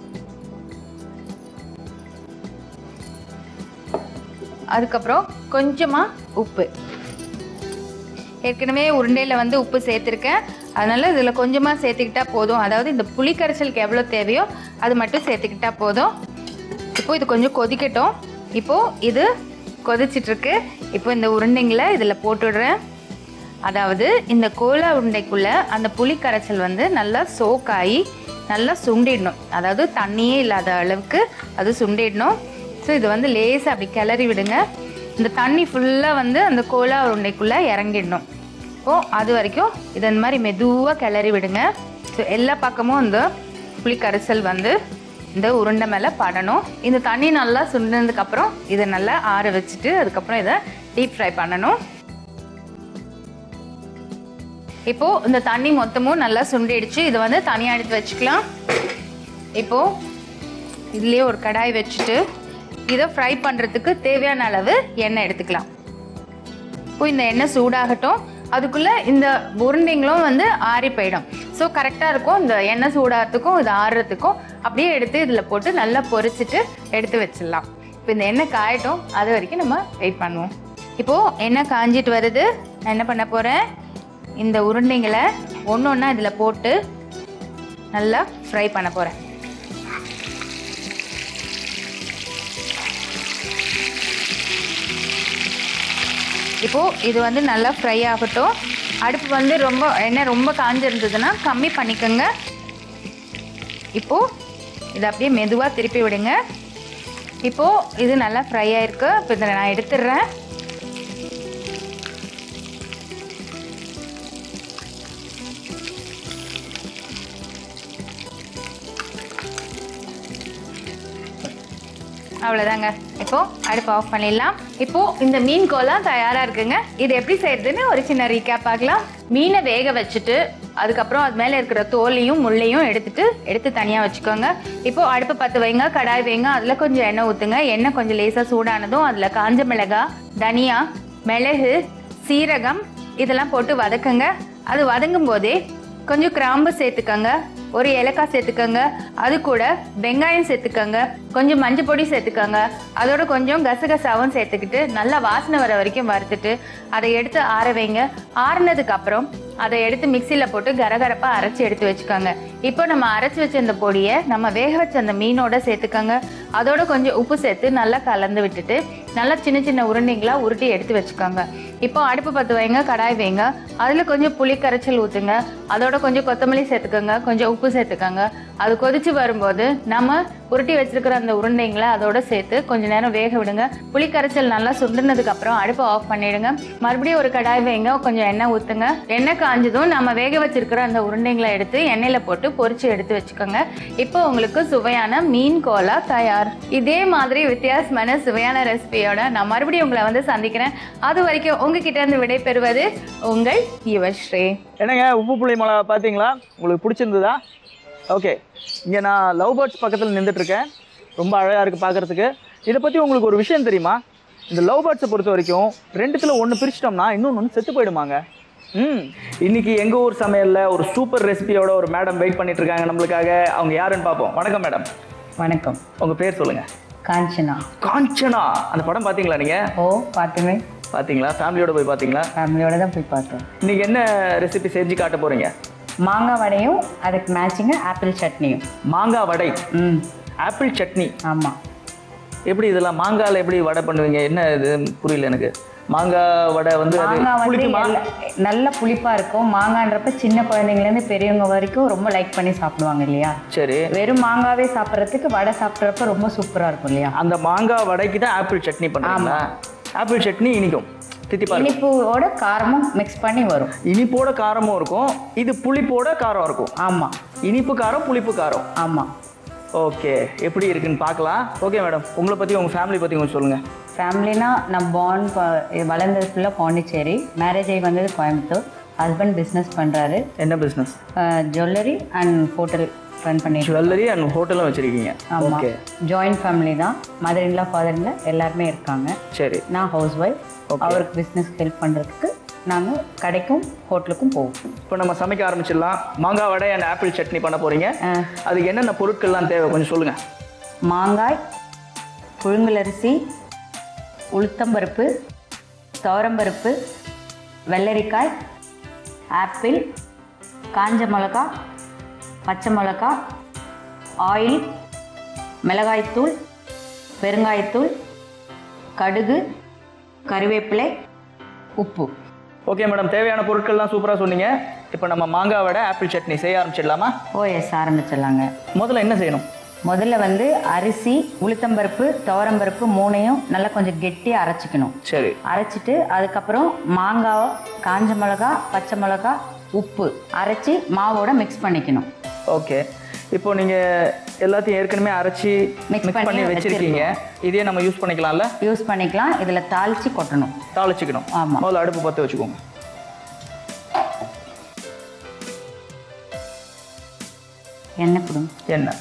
அதுக்கப்புறம் கொஞ்சமாக உப்பு ஏற்கனவே உருண்டையில் வந்து உப்பு சேர்த்துருக்கேன் அதனால இதில் கொஞ்சமாக சேர்த்துக்கிட்டா போதும் அதாவது இந்த புளி கரைசலுக்கு எவ்வளோ தேவையோ அது மட்டும் சேர்த்துக்கிட்டா போதும் இப்போ இது கொஞ்சம் கொதிக்கட்டும் இப்போ இது கொதிச்சிட்ருக்கு இப்போ இந்த உருண்டைங்களை இதில் போட்டுடுறேன் அதாவது இந்த கோலா உருண்டைக்குள்ள அந்த புளி கரைசல் வந்து நல்லா சோக்காகி நல்லா சுண்டிடணும் அதாவது தண்ணியே இல்லாத அளவுக்கு அது சுண்டிடணும் ஸோ இது வந்து லேசாக அப்படி கிளறி விடுங்க இந்த தண்ணி ஃபுல்லாக வந்து அந்த கோலா உருண்டைக்குள்ளே இறங்கிடணும் ஓ அது வரைக்கும் இதை இந்த மாதிரி மெதுவாக கிளறி விடுங்க ஸோ எல்லா பக்கமும் இந்த புளி கரைசல் வந்து இந்த உருண்டை மேலே படணும் இந்த தண்ணி நல்லா சுண்டினதுக்கப்புறம் இதை நல்லா ஆற வச்சுட்டு அதுக்கப்புறம் இதை டீப் ஃப்ரை பண்ணணும் இப்போ இந்த தண்ணி மொத்தமும் நல்லா சுண்டிடுச்சு இதை வந்து தனியாக எடுத்து வச்சுக்கலாம் இப்போ இதுலேயே ஒரு கடாய் வச்சுட்டு இதை ஃப்ரை பண்ணுறதுக்கு தேவையான அளவு எண்ணெய் எடுத்துக்கலாம் இப்போ இந்த எண்ணெய் சூடாகட்டும் அதுக்குள்ளே இந்த உருண்டைங்களும் வந்து ஆறி போயிடும் ஸோ கரெக்டாக இருக்கும் இந்த எண்ணெய் சூடாகிறதுக்கும் இது ஆறுறதுக்கும் அப்படியே எடுத்து இதில் போட்டு நல்லா பொரிச்சிட்டு எடுத்து வச்சிடலாம் இப்போ இந்த எண்ணெய் காயட்டும் அது வரைக்கும் நம்ம வெயிட் பண்ணுவோம் இப்போது எண்ணெய் காஞ்சிட்டு வருது நான் என்ன பண்ண போகிறேன் இந்த உருண்டைங்களை ஒன்று ஒன்றா இதில் போட்டு நல்லா ஃப்ரை பண்ண போகிறேன் இப்போது இது வந்து நல்லா ஃப்ரை ஆகட்டும் அடுப்பு வந்து ரொம்ப எண்ணெய் ரொம்ப காஞ்சிருந்ததுன்னா கம்மி பண்ணிக்கோங்க இப்போது இதை அப்படியே மெதுவாக திருப்பி விடுங்க இப்போது இது நல்லா ஃப்ரை ஆயிருக்கு இப்போ இதை நான் எடுத்துடுறேன் அவ்வளோதாங்க இப்போ அடுப்பு ஆஃப் பண்ணிடலாம் இப்போ இந்த மீன் கோலா தயாரா இருக்குங்க இது எப்படி செய்யறதுன்னு ஒரு சின்ன ரீகேப் பார்க்கலாம் மீனை வேக வச்சுட்டு அதுக்கப்புறம் அது மேலே இருக்கிற தோலையும் முள்ளையும் எடுத்துட்டு எடுத்து தனியாக வச்சுக்கோங்க இப்போ அடுப்பு பற்ற வைங்க கடாய் வைங்க அதில் கொஞ்சம் எண்ணெய் ஊற்றுங்க எண்ணெய் கொஞ்சம் லேசாக சூடானதும் அதில் காஞ்ச மிளகாய் தனியா மிளகு சீரகம் இதெல்லாம் போட்டு வதக்குங்க அது வதங்கும் போதே கொஞ்சம் கிராம்பு சேர்த்துக்கோங்க ஒரு ஏலக்காய் சேர்த்துக்கோங்க அது கூட வெங்காயம் சேர்த்துக்கோங்க கொஞ்சம் மஞ்சள் பொடி சேர்த்துக்கோங்க அதோட கொஞ்சம் கசகசாவும் சேர்த்துக்கிட்டு நல்லா வாசனை வர வரைக்கும் வறுத்துட்டு அதை எடுத்து ஆற வைங்க ஆறுனதுக்கு அப்புறம் அதை எடுத்து மிக்சியில் போட்டு கரகரப்பாக அரைச்சி எடுத்து வச்சுக்கோங்க இப்போ நம்ம அரைச்சி வச்ச இந்த பொடியை நம்ம வேக வச்ச அந்த மீனோட சேர்த்துக்கோங்க அதோட கொஞ்சம் உப்பு சேர்த்து நல்லா கலந்து விட்டுட்டு நல்லா சின்ன சின்ன உருண்டைங்களா உருட்டி எடுத்து வச்சுக்கோங்க இப்போ அடுப்பு பற்ற வைங்க கடாய் வைங்க அதில் கொஞ்சம் புளி கரைச்சல் ஊற்றுங்க அதோட கொஞ்சம் கொத்தமல்லி சேர்த்துக்கோங்க கொஞ்சம் உப்பு சேர்த்துக்கோங்க அது கொதிச்சு வரும்போது நம்ம உருட்டி வச்சிருக்கிற அந்த உருண்டைங்களை அதோட சேர்த்து கொஞ்ச நேரம் வேக விடுங்க புளி கரைச்சல் நல்லா சுண்டுனதுக்கு அப்புறம் அடுப்பை ஆஃப் பண்ணிடுங்க மறுபடியும் ஒரு கடாய் வைங்க கொஞ்சம் எண்ணெய் ஊற்றுங்க எண்ணெய் காஞ்சதும் நம்ம வேக வச்சிருக்கிற அந்த உருண்டைங்களை எடுத்து எண்ணெயில போட்டு பொரிச்சு எடுத்து வச்சுக்கோங்க இப்போ உங்களுக்கு சுவையான மீன் கோலா தயார் இதே மாதிரி வித்தியாசமான சுவையான ரெசிபியோட நான் மறுபடியும் உங்களை வந்து சந்திக்கிறேன் அது வரைக்கும் உங்ககிட்ட இருந்து விடை பெறுவது உங்கள் யுவஸ்ரீ என்னங்க உப்பு புளி மிளகா பார்த்தீங்களா உங்களுக்கு பிடிச்சிருந்ததா ஓகே இங்கே நான் லவ் பேர்ட்ஸ் பக்கத்தில் நின்றுட்டுருக்கேன் ரொம்ப அழகாக இருக்குது பார்க்குறதுக்கு இதை பற்றி உங்களுக்கு ஒரு விஷயம் தெரியுமா இந்த லவ் பேர்ட்ஸை பொறுத்த வரைக்கும் ரெண்டுத்தில் ஒன்று பிரிச்சிட்டோம்னா இன்னொன்று ஒன்று செத்து போயிடுமாங்க ம் இன்னைக்கு எங்கள் ஊர் சமையலில் ஒரு சூப்பர் ரெசிபியோட ஒரு மேடம் வெயிட் பண்ணிட்டு இருக்காங்க நம்மளுக்காக அவங்க யாருன்னு பார்ப்போம் வணக்கம் மேடம் வணக்கம் உங்கள் பேர் சொல்லுங்கள் காஞ்சனா காஞ்சனா அந்த படம் பார்த்தீங்களா நீங்கள் ஓ பார்த்துமே பார்த்தீங்களா ஃபேமிலியோட போய் பார்த்தீங்களா ஃபேமிலியோட தான் போய் பார்த்தோம் இன்னைக்கு என்ன ரெசிபி செஞ்சு காட்ட போகிறீங்க மாங்காய் வடையும் அதுக்கு மேட்சிங்காக ஆப்பிள் சட்னியும் மாங்காய் வடை ம் ஆப்பிள் சட்னி ஆமாம் எப்படி இதெல்லாம் மாங்காயில் எப்படி வடை பண்ணுவீங்க என்ன இது புரியல எனக்கு மாங்காய் வடை வந்து அது மாங்காய் வந்து புளிக்குமா எல்லா- நல்ல புளிப்பாக இருக்கும் மாங்கான்றப்ப சின்ன குழந்தைங்கலேருந்து பெரியவங்க வரைக்கும் ரொம்ப லைக் பண்ணி சாப்பிடுவாங்க இல்லையா சரி வெறும் மாங்காவே சாப்பிட்றதுக்கு வடை சாப்பிட்றப்ப ரொம்ப சூப்பராக இருக்கும் இல்லையா அந்த மாங்காய் வடைக்கு தான் ஆப்பிள் சட்னி பண்ணுறீங்களா ஆப்பிள் சட்னி இனிக்கும் தித்திப்பா இருக்கும் இனிப்போட காரமும் மிக்ஸ் பண்ணி வரும் இனிப்போட காரமும் இருக்கும் இது புளிப்போட காரம் இருக்கும் ஆமாம் இனிப்பு காரம் புளிப்பு காரம் ஆமாம் ஓகே எப்படி இருக்குன்னு பார்க்கலாம் ஓகே மேடம் உங்களை பற்றி உங்கள் ஃபேமிலி பற்றி கொஞ்சம் சொல்லுங்கள் ஃபேமிலினா நான் பார்ன் வளர்ந்தது ஃபுல்லாக பாண்டிச்சேரி மேரேஜ் ஆகி வந்தது கோயம்புத்தூர் ஹஸ்பண்ட் பிஸ்னஸ் பண்ணுறாரு என்ன business jewellery and hotel run பண்ணிட்டு ஜுவல்லரி அண்ட் ஹோட்டலும் வச்சுருக்கீங்க ஆமாம் ஓகே ஜாயிண்ட் ஃபேமிலி தான் மதர் இல்லா ஃபாதர் இல்லா எல்லாருமே இருக்காங்க சரி நான் ஹவுஸ் ஒய்ஃப் அவருக்கு பிஸ்னஸ் ஹெல்ப் பண்ணுறதுக்கு நாங்கள் கடைக்கும் ஹோட்டலுக்கும் போவோம் இப்போ நம்ம சமைக்க ஆரம்பிச்சிடலாம் மாங்காய் வடை அண்ட் ஆப்பிள் சட்னி பண்ண போகிறீங்க அஹ், அதுக்கு என்னென்ன பொருட்கள்லாம் தேவை கொஞ்சம் சொல்லுங்கள் மாங்காய் புழுங்கலரிசி உளுத்தம்பருப்பு துவரம்பருப்பு வெள்ளரிக்காய் ஆப்பிள் காஞ்ச மிளகா பச்சை மிளகா ஆயில் மிளகாய்த்தூள் பெருங்காயத்தூள் கடுகு கருவேப்பிலை உப்பு ஓகே மேடம் தேவையான பொருட்கள்லாம் சூப்பராக சொன்னீங்க இப்போ நம்ம மாங்காய் வடை ஆப்பிள் சட்னி செய்ய ஆரம்பிச்சிடலாமா ஓஎஸ் ஆரம்பிச்சிடலாங்க முதல்ல என்ன செய்யணும் முதல்ல வந்து அரிசி உளுத்தம்பருப்பு துவரம்பருப்பு மூணையும் நல்லா கொஞ்சம் கெட்டியாக அரைச்சிக்கணும் சரி அரைச்சிட்டு அதுக்கப்புறம் மாங்காய் காஞ்ச மிளகா பச்சை மிளகா உப்பு அரைச்சி மாவோட மிக்ஸ் பண்ணிக்கணும் ஓகே இப்போ நீங்கள் எல்லாத்தையும் ஏற்கனவே அரைச்சி Mix மிக்ஸ் பண்ணி பண்ணி வச்சிருக்கீங்க இதே நம்ம யூஸ் பண்ணிக்கலாம்ல யூஸ் பண்ணிக்கலாம் இதில் தாளித்து கொட்டணும் தாளிச்சுக்கணும் ஆமா. முதல்ல அடுப்பு பற்ற வச்சுக்கோங்க எண்ணெய் கொடுங்க எண்ணெய்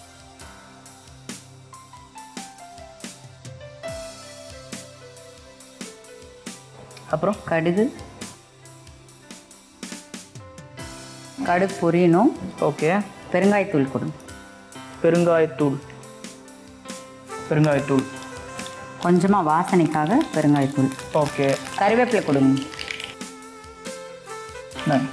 அப்புறம் கடுகு கடுகு பொரியணும் ஓகே பெருங்காயத்தூள் கொடுங்க பெருங்காயத்தூள் பெருங்காயத்தூள் கொஞ்சமாக வாசனைக்காக பெருங்காயத்தூள் ஓகே கருவேப்பிலை கொடுங்க இந்தாங்க.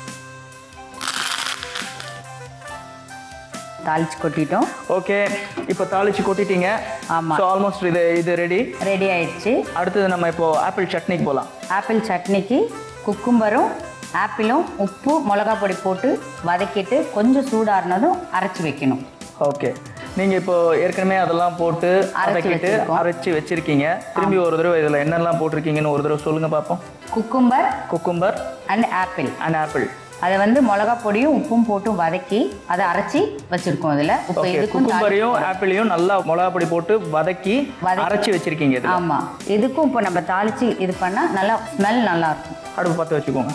தாளித்து கொட்டிட்டோம் ஓகே இப்போ தாளிச்சு கொட்டிட்டீங்க ஆமா. ஸோ ஆல்மோஸ்ட் இது இது ரெடி ரெடி ஆயிடுச்சு அடுத்தது நம்ம இப்போ ஆப்பிள் சட்னிக்கு போகலாம் ஆப்பிள் சட்னிக்கு குக்கும்பரும் ஆப்பிளும் உப்பு மிளகா பொடி போட்டு வதக்கிட்டு கொஞ்சம் சூடாறினதும் அரைச்சி வைக்கணும் ஓகே நீங்கள் இப்போ ஏற்கனவே அதெல்லாம் போட்டு அரைச்சு அரைக்கிட்டு வச்சிருக்கோம். அரைச்சி வச்சிருக்கீங்க திரும்பி ஒரு தடவை இதில் என்னெல்லாம் போட்டிருக்கீங்கன்னு ஒரு தடவை சொல்லுங்கள் பார்ப்போம் cucumber cucumber and apple and apple அதை வந்து மிளகா பொடியும் உப்பும் போட்டு வதக்கி அதை அரைச்சி வச்சிருக்கோம் அதில் இப்போ ஓகே இதுக்கும் தாளி- குக்கும்பரையும் ஆப்பிளையும் நல்லா மிளகா பொடி போட்டு வதக்கி வதக்கி. அரைச்சி வச்சிருக்கீங்க இதில் ஆமாம் இதுக்கும் இப்போ நம்ம தாளித்து இது பண்ணால் நல்லா ஸ்மெல் நல்லா இருக்கும் அடுப்பு பற்ற வச்சுக்கோங்க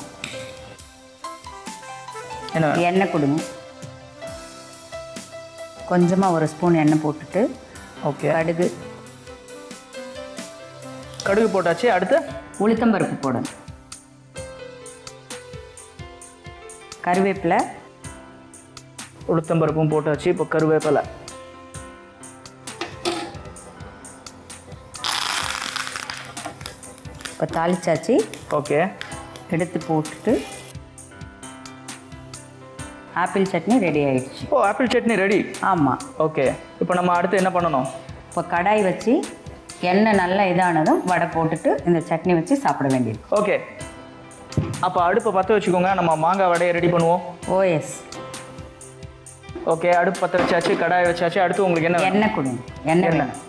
என்ன வேணும்? எண்ணெய் கொடுங்க கொஞ்சமாக ஒரு ஸ்பூன் எண்ணெய் போட்டுட்டு ஓகே கடுகு கடுகு போட்டாச்சு அடுத்து உளுத்தம்பருப்பு போடணும் கருவேப்பிலை உளுத்தம்பருப்பும் போட்டாச்சு இப்போ கருவேப்பிலை இப்போ தாளிச்சாச்சு ஓகே எடுத்து போட்டுட்டு ஆப்பிள் சட்னி ரெடி ஆயிடுச்சு ஓ ஆப்பிள் சட்னி ரெடி ஆமாம் ஓகே இப்போ நம்ம அடுத்து என்ன பண்ணணும் இப்போ கடாய் வச்சு எண்ணெய் நல்லா இதானதும் வடை போட்டுட்டு இந்த சட்னி வச்சு சாப்பிட வேண்டியது ஓகே அப்போ அடுப்பை பற்ற வச்சுக்கோங்க நம்ம மாங்காய் வடையை ரெடி பண்ணுவோம் ஓஎஸ் ஓகே அடுப்பு பற்ற வச்சாச்சு கடாய் வச்சாச்சு அடுத்து உங்களுக்கு என்ன வேணும்? எண்ணெய் கொடுங்க எண்ணெய் எண்ணெய். வேணும்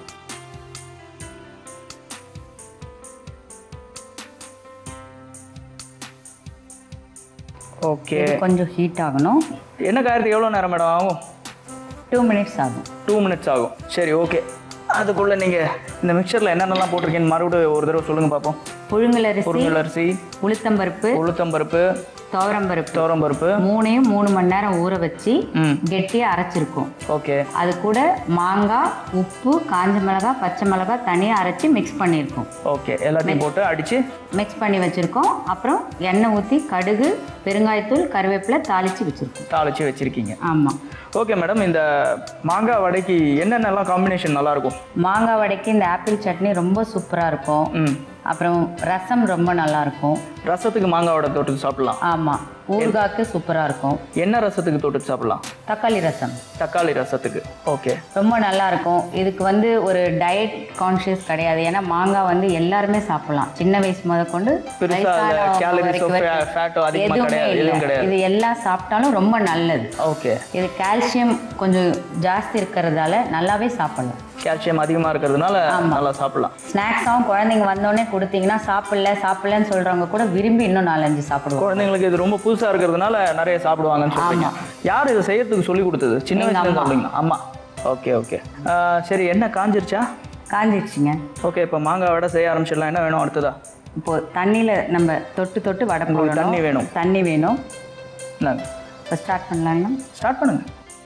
ஓகே இது கொஞ்சம் ஹீட் ஆகணும் என்ன காயத்துக்கு எவ்வளோ நேரம் மேடம் ஆகும் டூ மினிட்ஸ் ஆகும் டூ மினிட்ஸ் ஆகும் சரி ஓகே அதுக்குள்ளே நீங்கள் இந்த மிக்சரில் என்னென்னலாம் போட்டிருக்கீங்கன்னு மறுபடியும் ஒரு தடவை சொல்லுங்கள் பார்ப்போம் புழுங்கலரிசி பொருள் அரிசி உளுத்தம்பருப்பு உளுத்தம்பருப்பு துவரம்பருப்பு துவரம்பருப்பு மூணையும் மூணு மணி நேரம் ஊற வச்சு ம் கெட்டியாக அரைச்சிருக்கோம் ஓகே அது கூட மாங்காய் உப்பு காஞ்ச மிளகாய் பச்சை மிளகாய் தனியாக அரைச்சி மிக்ஸ் பண்ணியிருக்கோம் ஓகே எல்லாத்தையும் போட்டு அடித்து மிக்ஸ் பண்ணி வச்சுருக்கோம் அப்புறம் எண்ணெய் ஊற்றி கடுகு பெருங்காயத்தூள் கருவேப்பிலை தாளித்து வச்சுருக்கோம் தாளித்து வச்சுருக்கீங்க ஆமாம் ஓகே மேடம் இந்த மாங்காய் வடைக்கு என்னென்னலாம் காம்பினேஷன் நல்லாயிருக்கும் மாங்காய் வடைக்கு இந்த ஆப்பிள் சட்னி ரொம்ப சூப்பராக இருக்கும் ம் அப்புறம் ரசம் ரொம்ப நல்லா இருக்கும் ரசத்துக்கு மாங்காய் வடை தொட்டுட்டு சாப்பிடலாம் ஆமாம் ஊறுகாய்க்கு சூப்பராக இருக்கும் என்ன ரசத்துக்கு தொட்டுட்டு சாப்பிடலாம் தக்காளி ரசம் தக்காளி ரசத்துக்கு ஓகே ரொம்ப நல்லா இருக்கும் இதுக்கு வந்து ஒரு டயட் கான்ஷியஸ் கிடையாது ஏன்னா மாங்காய் வந்து எல்லாருமே சாப்பிடலாம் சின்ன வயசு முத கொண்டு பெருசா அதுல வயசானவங்க calories வரைக்கும் ஓ, வரைக்கும் fat ஓ அதிகமா எதுவுமே கிடையாது, இல்லை. எதுவும் கிடையாது. இது எல்லாம் சாப்பிட்டாலும் ரொம்ப நல்லது ஓகே இது கால்சியம் கொஞ்சம் ஜாஸ்தி இருக்கிறதால நல்லாவே சாப்பிடலாம் கால்சியம் அதிகமாக இருக்கிறதுனால நல்லா சாப்பிடலாம் ஸ்நாக்ஸாகவும் குழந்தைங்க வந்தோடனே கொடுத்தீங்கன்னா சாப்பிடல சாப்பிடலன்னு சொல்றவங்க கூட விரும்பி இன்னும் நாலஞ்சு சாப்பிடுவோம் குழந்தைங்களுக்கு இது ரொம்ப புதுசாக இருக்கிறதுனால நிறைய சாப்பிடுவாங்கன்னு சொல்றீங்க யார் இதை செய்யறதுக்கு சொல்லி கொடுத்தது சின்ன எங்க வயசுல அம்மா. சாப்பிடுங்க அம்மா ஓகே ஓகே சரி என்ன காஞ்சிருச்சா காஞ்சிடுச்சுங்க ஓகே இப்போ மாங்காய் வடை செய்ய ஆரம்பிச்சிடலாம் என்ன வேணும் அடுத்ததா இப்போ தண்ணியில் நம்ம தொட்டு தொட்டு வடை உங்களுக்கு போடணும் தண்ணி வேணும். தண்ணி வேணும் இந்தாங்க இப்போ ஸ்டார்ட் பண்ணலாம்னா ஸ்டார்ட் பண்ணுங்க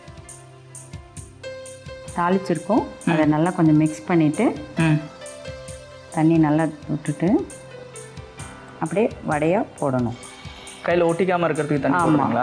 தாளிச்சிருக்கோம் அதை நல்லா கொஞ்சம் மிக்ஸ் பண்ணிவிட்டு ம் தண்ணி நல்லா விட்டுட்டு அப்படியே வடையாக போடணும் கையில் ஒட்டிக்காமல் இருக்கிறதுக்கு தண்ணி ஆமா. போடுறீங்களா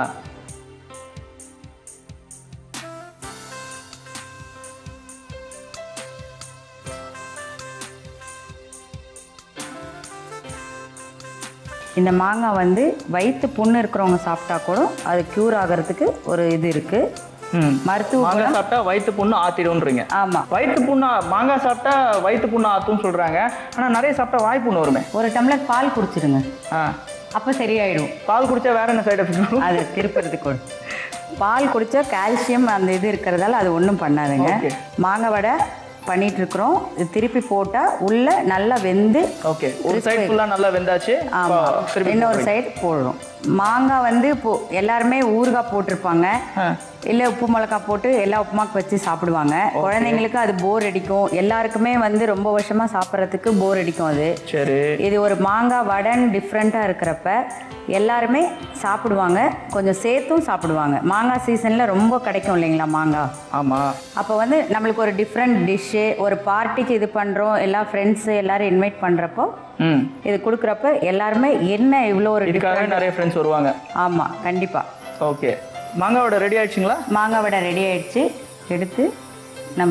இந்த மாங்காய் வந்து வயிற்று புண்ணு இருக்கிறவங்க சாப்பிட்டா கூட அது க்யூர் ஆகிறதுக்கு ஒரு இது இருக்குது ம் மருத்துவ மாங்காய் சாப்பிட்டா வயிற்று புண்ணு ஆத்திடும்ன்றீங்க ஆமாம் வயிற்று புண்ணா மாங்காய் சாப்பிட்டா வயிற்று புண்ணு ஆத்தும்னு சொல்றாங்க ஆனா நிறைய சாப்பிட்டா வாய் புண்ணு வருமே ஒரு டம்ளர் பால் குடிச்சிருங்க ஆ அப்போ சரியாயிடும் பால் குடிச்சா வேற என்ன சைடு எஃபெக்ட் வரும் அது திருப்புறதுக்கு கூட பால் குடிச்சா கால்சியம் அந்த இது இருக்கிறதால அது ஒன்றும் பண்ணாதுங்க Okay. மாங்காய் வடை பண்ணிட்டு இருக்கிறோம் இது திருப்பி போட்டால் உள்ள நல்லா வெந்து ஓகே ஒரு சைடு ஃபுல்லா நல்லா வெந்தாச்சு ஆமாம் இப்போ திருப்பி இன்னொரு சைடு போடுறோம் மாங்காய் வந்து இப்போ எல்லாருமே ஊறுகாய் போட்டிருப்பாங்க ஆ. இல்லை உப்பு மிளகாய் போட்டு எல்லா உப்புமாக்கு வச்சு சாப்பிடுவாங்க குழந்தைங்களுக்கு அது போர் அடிக்கும் எல்லாருக்குமே வந்து ரொம்ப வருஷமாக சாப்பிட்றதுக்கு போர் அடிக்கும் அது சரி இது ஒரு மாங்காய் வடைன்னு டிஃப்ரெண்ட்டாக இருக்கிறப்ப எல்லாருமே சாப்பிடுவாங்க கொஞ்சம் சேர்த்தும் சாப்பிடுவாங்க மாங்காய் சீசனில் ரொம்ப கிடைக்கும் இல்லைங்களா மாங்காய் ஆமா அப்போ வந்து நம்மளுக்கு ஒரு டிஃப்ரெண்ட் டிஷ்ஷு ஒரு பார்ட்டிக்கு இது பண்ணுறோம் எல்லா ஃப்ரெண்ட்ஸு எல்லாரும் இன்வைட் பண்ணுறப்போ ம் இது கொடுக்குறப்ப எல்லாருமே என்ன இவ்வளோ ஒரு இதுக்காகவே நிறைய ஃப்ரெண்ட்ஸ் வருவாங்க ஆமாம் கண்டிப்பாக ஓகே மாங்காவோட ரெடி ஆயிடுச்சுங்களா மாங்காய் வடை ரெடி ஆயிடுச்சு எடுத்து நம்ம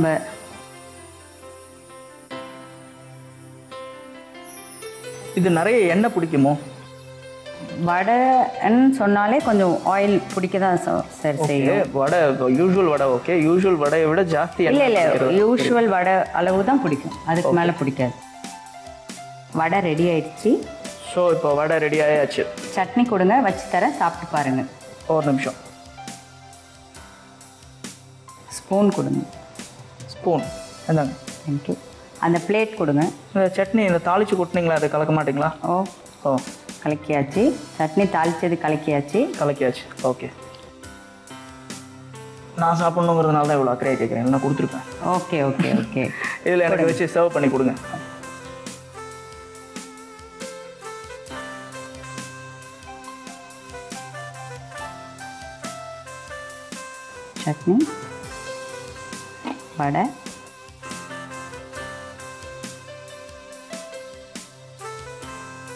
இது நிறைய எண்ணெய் பிடிக்குமோ வடைன்னு சொன்னாலே கொஞ்சம் ஆயில் பிடிக்க தான் சரி ஓகே செய்யும் vada usual vada okay usual வடையை விட ஜாஸ்தி இல்லை எண்ணெய் இல்லை பிடிக்கிறது. யூஷுவல் வடை அளவு தான் பிடிக்கும் அதுக்கு மேலே பிடிக்காது வடை ரெடி ஆயிடுச்சு ஸோ இப்போ வடை ரெடி ஆயாச்சு சட்னி கொடுங்க வச்சு தரேன் சாப்பிட்டு பாருங்க ஒரு நிமிஷம் ஸ்பூன் கொடுங்க ஸ்பூன் என்னங்க தேங்க்யூ அந்த பிளேட் கொடுங்க இந்த சட்னி இந்த தாளிச்சு கொட்டினீங்களா அதை கலக்க மாட்டீங்களா ஓ ஓ கலக்கியாச்சு சட்னி தாளிச்சது கலக்கியாச்சு கலக்கியாச்சு ஓகே நான் சாப்பிட்ணுங்கிறதுனால தான் இவ்வளோ அக்கறையாக கேட்குறேன் நான் கொடுத்துருப்பேன் ஓகே ஓகே ஓகே இதில் எனக்கு வச்சு சர்வ் பண்ணி கொடுங்க சட்னி வடை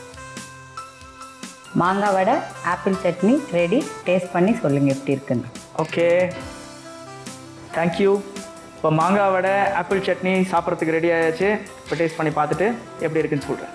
மாங்காய் vada apple chutney ready taste பண்ணி சொல்லுங்கள் எப்படி இருக்குன்னு ஓகே தேங்க்யூ இப்போ மாங்காய் வடை ஆப்பிள் சட்னி சாப்பிட்றதுக்கு ரெடி ஆயாச்சு இப்போ டேஸ்ட் பண்ணி பார்த்துட்டு எப்படி இருக்குன்னு சொல்கிறேன்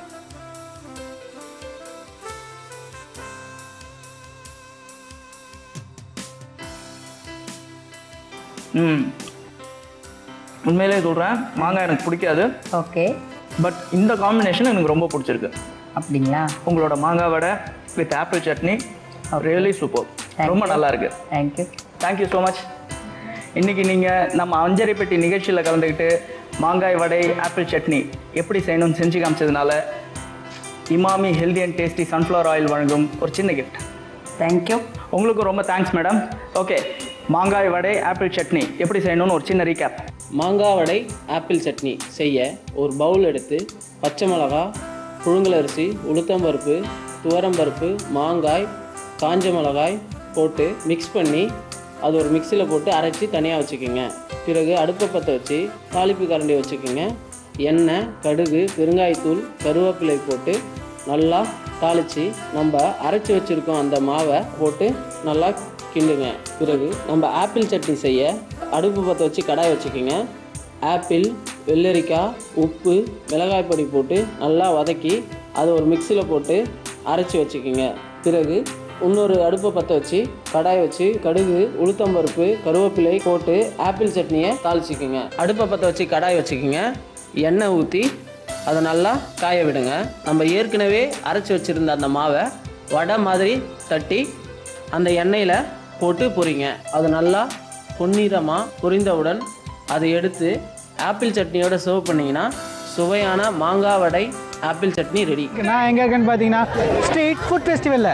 ம் உண்மையிலே சொல்கிறேன் மாங்காய் எனக்கு பிடிக்காது ஓகே பட் இந்த காம்பினேஷன் எனக்கு ரொம்ப பிடிச்சிருக்கு அப்படிங்களா உங்களோட மாங்காய் vada with apple chutney really super Thank ரொம்ப you. நல்லா இருக்கு தேங்க்யூ தேங்க்யூ ஸோ மச் இன்னைக்கு நீங்கள் நம்ம அஞ்சரைப்பட்டி நிகழ்ச்சியில் கலந்துக்கிட்டு மாங்காய் வடை ஆப்பிள் சட்னி எப்படி செய்யணும்னு செஞ்சு காமிச்சதுனால Emami healthy and tasty sunflower oil வழங்கும் ஒரு சின்ன கிஃப்ட் தேங்க்யூ உங்களுக்கு ரொம்ப தேங்க்ஸ் மேடம் ஓகே மாங்காய் வடை ஆப்பிள் சட்னி எப்படி செய்யணும்னு ஒரு சின்ன ரீகேப் மாங்காய் வடை ஆப்பிள் சட்னி செய்ய ஒரு பவுல் எடுத்து பச்சை மிளகா புழுங்கலரிசி உளுத்தம்பருப்பு துவரம்பருப்பு மாங்காய் காஞ்ச மிளகாய் போட்டு மிக்ஸ் பண்ணி அது ஒரு மிக்சியில் போட்டு அரைச்சி தனியாக வச்சுக்கோங்க பிறகு அடுப்பை பற்ற வச்சு தாளிப்பு கரண்டி வச்சுக்கோங்க எண்ணெய் கடுகு பெருங்காயத்தூள் கருவேப்பிலை போட்டு நல்லா தாளித்து நம்ம அரைச்சி வச்சுருக்கோம் அந்த மாவை போட்டு நல்லா கிண்டுங்க பிறகு நம்ம ஆப்பிள் சட்னி செய்ய அடுப்பு பற்ற வச்சு கடாய் வச்சுக்கோங்க ஆப்பிள் வெள்ளரிக்காய் உப்பு மிளகாய் பொடி போட்டு நல்லா வதக்கி அதை ஒரு மிக்சியில் போட்டு அரைச்சி வச்சுக்கோங்க பிறகு இன்னொரு அடுப்பை பற்ற வச்சு கடாய் வச்சு கடுகு உளுத்தம்பருப்பு கருவேப்பிலை போட்டு ஆப்பிள் சட்னியை தாளிச்சிக்கோங்க அடுப்பை பற்ற வச்சு கடாய் வச்சுக்கோங்க எண்ணெய் ஊற்றி அதை நல்லா காய விடுங்க நம்ம ஏற்கனவே அரைச்சி வச்சுருந்த அந்த மாவை வடை மாதிரி தட்டி அந்த எண்ணெயில் போட்டு பொரிங்க அது நல்லா பொன்னிறமாக பொரிந்தவுடன் அதை எடுத்து ஆப்பிள் சட்னியோட சர்வ் பண்ணிங்கன்னா சுவையான மாங்காய் வடை ஆப்பிள் சட்னி ரெடி நான் எங்கே இருக்கேன்னு பார்த்தீங்கன்னா ஸ்ட்ரீட் ஃபுட் ஃபெஸ்டிவலில்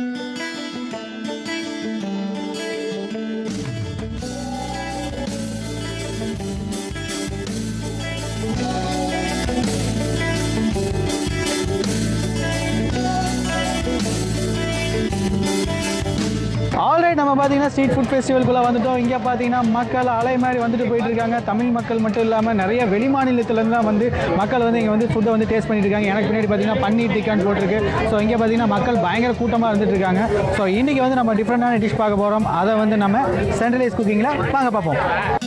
ஆல்ரைட் நம்ம பார்த்தீங்கன்னா ஸ்ட்ரீட் ஃபுட் ஃபெஸ்டிவல்குள்ளே வந்துட்டோம் இங்கே பார்த்தீங்கன்னா மக்கள் அலை மாதிரி வந்துட்டு போயிட்டு இருக்காங்க தமிழ் மக்கள் மட்டும் இல்லாமல் நிறைய வெளி மாநிலத்துலேருந்து தான் வந்து மக்கள் வந்து இங்கே வந்து ஃபுட்டை வந்து டேஸ்ட் பண்ணிட்டு இருக்காங்க எனக்கு பின்னாடி பார்த்தீங்கன்னா பன்னீர் டிக்கான்னு போட்டிருக்கு ஸோ இங்கே பார்த்தீங்கன்னா மக்கள் பயங்கர கூட்டமாக இருந்துட்டு இருக்காங்க ஸோ இன்றைக்கி வந்து நம்ம டிஃப்ரெண்டான டிஷ் பார்க்க போகிறோம் அதை வந்து நம்ம சென்ட்ரலைஸ் குக்கிங்கில் வாங்க பார்ப்போம்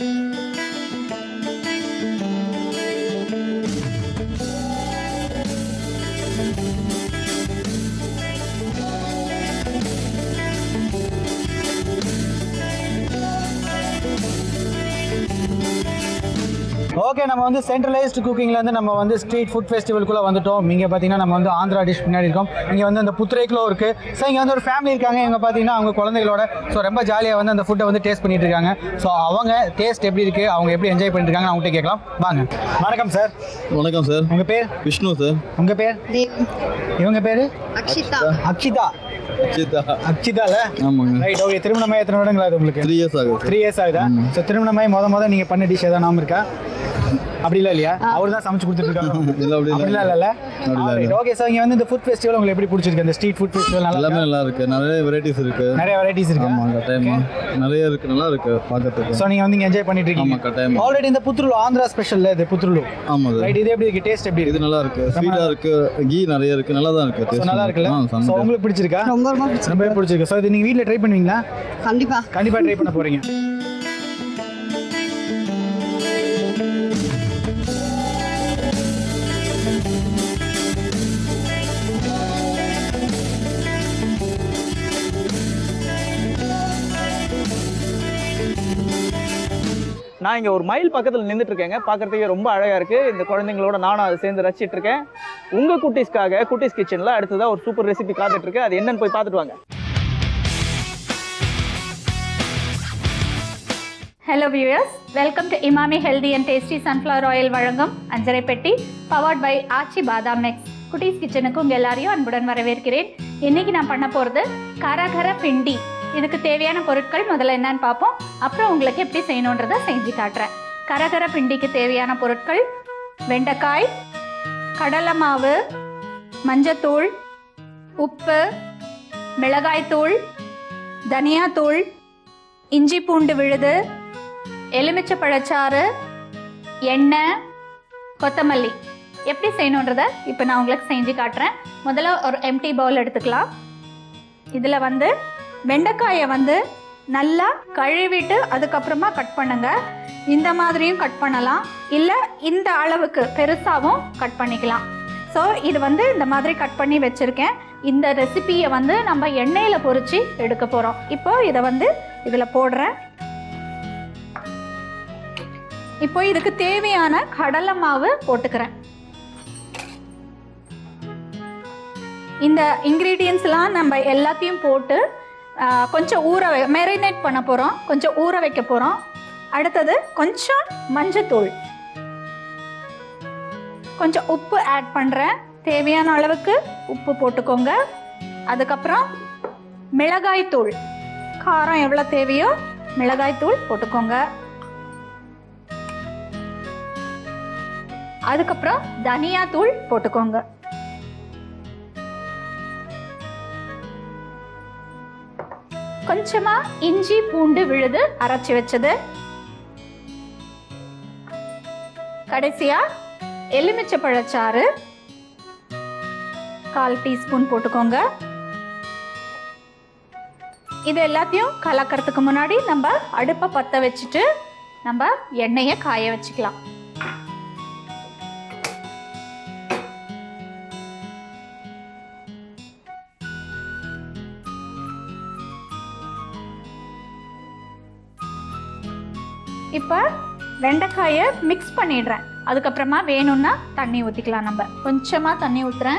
ஓகே நம்ம வந்து சென்ட்ரலைஸ்டு குக்கிங்லேருந்து நம்ம வந்து ஸ்ட்ரீட் ஃபுட் ஃபெஸ்டிவலுக்குள்ளே வந்துட்டோம் இங்கே பார்த்தீங்கன்னா நம்ம வந்து ஆந்திரா டிஷ் பின்னாடி இருக்கோம் இங்கே வந்து அந்த புத்துரைக்குள்ள இருக்குது ஸோ இங்கே வந்து ஒரு ஃபேமிலி இருக்காங்க இங்கே பார்த்தீங்கன்னா அவங்க குழந்தைகளோட ஸோ ரொம்ப ஜாலியாக வந்து அந்த ஃபுட்டை வந்து டேஸ்ட் பண்ணிட்டு இருக்காங்க ஸோ அவங்க டேஸ்ட் எப்படி இருக்குது அவங்க எப்படி என்ஜாய் பண்ணிட்டு இருக்காங்க அவங்ககிட்ட கேட்கலாம் வாங்க வணக்கம் சார் வணக்கம் சார் உங்கள் பேர் விஷ்ணு சார் உங்கள் பேர் இவங்க பேர் அக்ஷிதா அக்ஷிதா அச்சிதா அக்ஷிதால ஆமாங்க ரைட் ஓகே திருமணமாய் எத்தனை வருடங்கள் ஆகுது உங்களுக்கு த்ரீ இயர்ஸ் ஆகுது த்ரீ இயர்ஸ் ஆகுதா ஸோ திருமணமாய் மொத மொதல் நீங்கள் பண்ண டிஷ் எதாவது நாம இருக்கா அப்படி இல்லை இல்லையா அவர் தான் சமைச்சு கொடுத்துருக்காங்க இல்ல, அப்படி இல்ல. அப்படிலாம் இல்லைல்ல அப்படி இல்ல. ஓகே சார் இங்கே வந்து இந்த ஃபுட் ஃபெஸ்டிவல் உங்களுக்கு எப்படி பிடிச்சிருக்கு இந்த ஸ்ட்ரீட் ஃபுட் ஃபெஸ்டிவல் நல்லா எல்லாமே இருக்கா? நல்லா இருக்கு நிறைய வெரைட்டிஸ் இருக்கு நிறைய வெரைட்டிஸ் இருக்கு ஆமா கட்டாயமா நிறைய இருக்கு நல்லா இருக்கு பார்க்கறதுக்கு ஸோ நீங்கள் வந்து இங்கே என்ஜாய் பண்ணிட்டு ஆமா இருக்கீங்க கட்டாயமா ஆல்ரெடி இந்த புத்துருளு ஆந்திரா ஸ்பெஷல்ல இது புத்துருளு ஆமா சார் ரைட் இது எப்படி இருக்கு டேஸ்ட் எப்படி இது இருக்கு நல்லா இருக்கு ஸ்வீட்டா இருக்கு கீ நிறைய இருக்கு நல்லா தான் இருக்கு ஸோ taste நல்லா இருக்குல்ல ஆ, ஸோ செம்ம உங்களுக்கு பிடிச்சிருக்கா ரொம்ப ரொம்ப பிடிச்சிருக்கு. ரொம்பவே பிடிச்சிருக்கு ஸோ இது நீங்கள் வீட்டில் ட்ரை பண்ணுவீங்களா கண்டிப்பா கண்டிப்பாக ட்ரை பண்ண போறீங்க நான் இங்கே ஒரு மயில் பக்கத்தில் நின்றுட்டு இருக்கேங்க பார்க்கறதுக்கே ரொம்ப அழகாக இருக்குது இந்த குழந்தைங்களோட நானும் அதை சேர்ந்து ரசிச்சிட்டு இருக்கேன் உங்கள் குட்டீஸ்க்காக குட்டீஸ் கிச்சனில் அடுத்ததாக ஒரு சூப்பர் ரெசிபி காத்துட்டு இருக்கு அது என்னன்னு போய் பார்த்துட்டு வாங்க hello viewers welcome to Emami healthy and tasty sunflower oil வழங்கும் அஞ்சரை பெட்டி பவர்ட் பை ஆச்சி பாதாம் மிக்ஸ் குட்டீஸ் கிச்சனுக்கு உங்கள் எல்லாரையும் அன்புடன் வரவேற்கிறேன் இன்னைக்கு நான் பண்ண போகிறது கரகர பிண்டி இதுக்கு தேவையான பொருட்கள் முதல்ல என்னன்னு பார்ப்போம் அப்புறம் உங்களுக்கு எப்படி செய்யணுன்றதை செஞ்சு காட்டுறேன் கரகர பிண்டிக்கு தேவையான பொருட்கள் வெண்டைக்காய் கடலை மாவு மஞ்சத்தூள் உப்பு மிளகாய்த்தூள் தனியாத்தூள் இஞ்சி பூண்டு விழுது எலுமிச்சை பழச்சாறு எண்ணெய் கொத்தமல்லி எப்படி செய்யணுன்றத இப்போ நான் உங்களுக்கு செஞ்சு காட்டுறேன் முதல்ல ஒரு எம்டி பவுல் எடுத்துக்கலாம் இதில் வந்து வெண்டைக்காயை வந்து நல்லா கழுவிட்டு அதுக்கப்புறமா கட் பண்ணுங்க இந்த மாதிரியும் கட் பண்ணலாம் இல்லை இந்த அளவுக்கு பெருசாகவும் கட் பண்ணிக்கலாம் ஸோ இது வந்து இந்த மாதிரி கட் பண்ணி வச்சுருக்கேன் இந்த ரெசிபியை வந்து நம்ம எண்ணெயில் பொரிச்சு எடுக்க போகிறோம் இப்போ இதை வந்து இதில் போடுறேன் இப்போ இதுக்கு தேவையான கடலை மாவு போட்டுக்கிறேன் இந்த இன்க்ரீடியன்ஸ்லாம் நம்ம எல்லாத்தையும் போட்டு ஆ, கொஞ்சம் ஊற வை மேரினேட் பண்ண போகிறோம் கொஞ்சம் ஊற வைக்க போகிறோம் அடுத்தது கொஞ்சம் மஞ்சத்தூள் கொஞ்சம் உப்பு ஆட் பண்ணுறேன் தேவையான அளவுக்கு உப்பு போட்டுக்கோங்க அதுக்கப்புறம் மிளகாய் தூள் காரம் எவ்வளோ தேவையோ மிளகாய் தூள் போட்டுக்கோங்க அதுக்கப்புறம் தனியா தூள் போட்டுக்கோங்க கொஞ்சமா இஞ்சி பூண்டு விழுது அரைச்சி வச்சது கடைசியா எலுமிச்சை பழச்சாறு கால் டீஸ்பூன் போட்டுக்கோங்க இது எல்லாத்தையும் கலக்கிறதுக்கு முன்னாடி நம்ம அடுப்பை பற்ற வச்சுட்டு நம்ம எண்ணெயை காய வச்சுக்கலாம் இப்போ வெண்டைக்காயை மிக்ஸ் பண்ணிடுறேன் அதுக்கப்புறமா வேணும்னா தண்ணி ஊற்றிக்கலாம் நம்ம கொஞ்சமாக தண்ணி ஊற்றுறேன்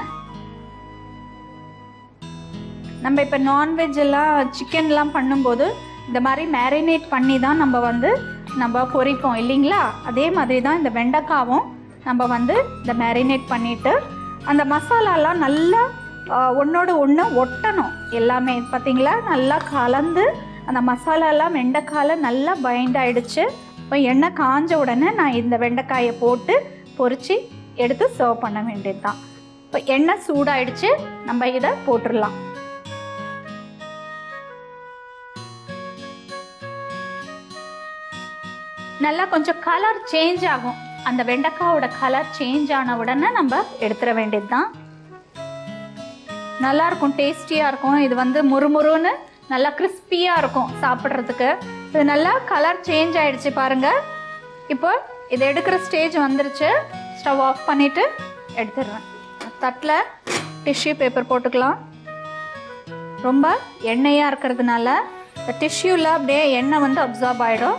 நம்ம இப்போ நான்வெஜ் எல்லாம் சிக்கன்லாம் பண்ணும்போது இந்த மாதிரி மேரினேட் பண்ணி தான் நம்ம வந்து நம்ம பொரிப்போம் இல்லைங்களா அதே மாதிரி தான் இந்த வெண்டைக்காவும் நம்ம வந்து இந்த மேரினேட் பண்ணிட்டு அந்த மசாலாலாம் நல்லா ஆஹ், ஒண்ணோட ஒன்று ஒட்டணும் எல்லாமே பார்த்தீங்களா நல்லா கலந்து அந்த மசாலாலாம் வெண்டைக்காயில் நல்லா பைண்ட் ஆயிடுச்சு இப்போ எண்ணெய் காஞ்ச உடனே நான் இந்த வெண்டைக்காயை போட்டு பொரிச்சு எடுத்து சர்வ் பண்ண வேண்டியது தான் இப்போ எண்ணெய் சூடாயிடுச்சு நம்ம இதை போட்டுடலாம் நல்லா கொஞ்சம் கலர் சேஞ்ச் ஆகும் அந்த வெண்டைக்காயோட கலர் சேஞ்ச் ஆன உடனே நம்ம எடுத்துட வேண்டியது தான் நல்லா இருக்கும் டேஸ்டியாக இருக்கும் இது வந்து முறுமுறுன்னு நல்லா கிறிஸ்பியாக இருக்கும் சாப்பிட்றதுக்கு இது நல்லா கலர் சேஞ்ச் ஆயிடுச்சு பாருங்க இப்போ இது எடுக்கிற ஸ்டேஜ் வந்துருச்சு ஸ்டவ் ஆஃப் பண்ணிட்டு எடுத்துடுறேன் தட்டில் டிஷ்யூ பேப்பர் போட்டுக்கலாம் ரொம்ப எண்ணெயாக இருக்கிறதுனால இந்த டிஷ்யூவில் அப்படியே எண்ணெய் வந்து அப்சார்ப் ஆகிடும்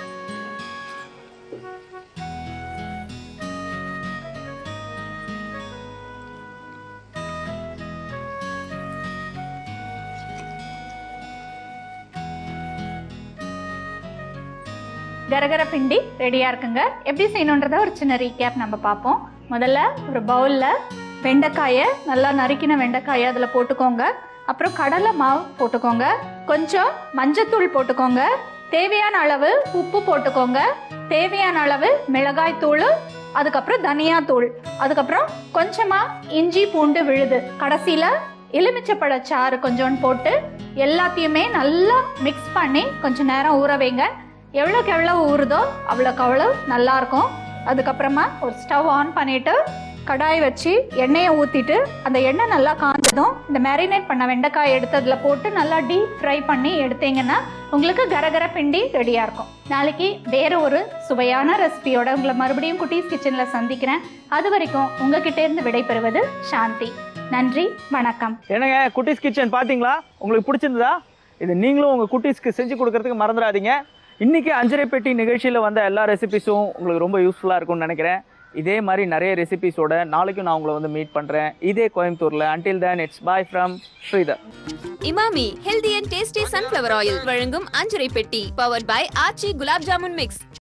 கரகர பிண்டி ரெடியாக இருக்குங்க எப்படி செய்யணுன்றத ஒரு சின்ன ரீகேப் நம்ம பார்ப்போம் முதல்ல ஒரு பவுலில் வெண்டைக்காயை நல்லா நறுக்கின வெண்டைக்காயை அதில் போட்டுக்கோங்க அப்புறம் கடலை மாவு போட்டுக்கோங்க கொஞ்சம் மஞ்சத்தூள் போட்டுக்கோங்க தேவையான அளவு உப்பு போட்டுக்கோங்க தேவையான அளவு மிளகாய் தூள் அதுக்கப்புறம் தனியா தூள் அதுக்கப்புறம் கொஞ்சமாக இஞ்சி பூண்டு விழுது கடைசியில் எலுமிச்சப்பழ சாறு கொஞ்சோண்டு போட்டு எல்லாத்தையுமே நல்லா மிக்ஸ் பண்ணி கொஞ்ச நேரம் ஊற வைங்க எவ்வளோக்கு எவ்வளோ ஊறுதோ அவ்வளோக்கு அவ்வளோ நல்லாயிருக்கும் அதுக்கப்புறமா ஒரு ஸ்டவ் ஆன் பண்ணிவிட்டு கடாய் வச்சு எண்ணெயை ஊற்றிட்டு அந்த எண்ணெய் நல்லா காஞ்சதும் இந்த மேரினேட் பண்ண வெண்டைக்காய் எடுத்து அதில் போட்டு நல்லா டீப் ஃப்ரை பண்ணி எடுத்தீங்கன்னா உங்களுக்கு கரகர பிண்டி ரெடியாக இருக்கும் நாளைக்கு வேறு ஒரு சுவையான ரெசிபியோட உங்களை மறுபடியும் குட்டீஸ் கிச்சனில் சந்திக்கிறேன் அது வரைக்கும் உங்ககிட்ட இருந்து விடைபெறுவது சாந்தி நன்றி வணக்கம் என்னங்க குட்டீஸ் கிச்சன் பார்த்தீங்களா உங்களுக்கு பிடிச்சிருந்ததா இது நீங்களும் உங்கள் குட்டீஸ்க்கு செஞ்சு கொடுக்கறதுக்கு மறந்துடாதீங்க இன்னைக்கு அஞ்சரை பெட்டி நிகழ்ச்சியில் வந்த எல்லா ரெசிபிஸும் உங்களுக்கு ரொம்ப யூஸ்ஃபுல்லாக இருக்கும்னு நினைக்கிறேன் இதே மாதிரி நிறைய ரெசிபிஸோட நாளைக்கும் நான் உங்களை வந்து மீட் பண்ணுறேன் இதே கோயம்புத்தூரில் until then it's bye from Sridhar Emami healthy and tasty sunflower oil வழங்கும் Anjarai Petti powered by Aachi gulab jamun mix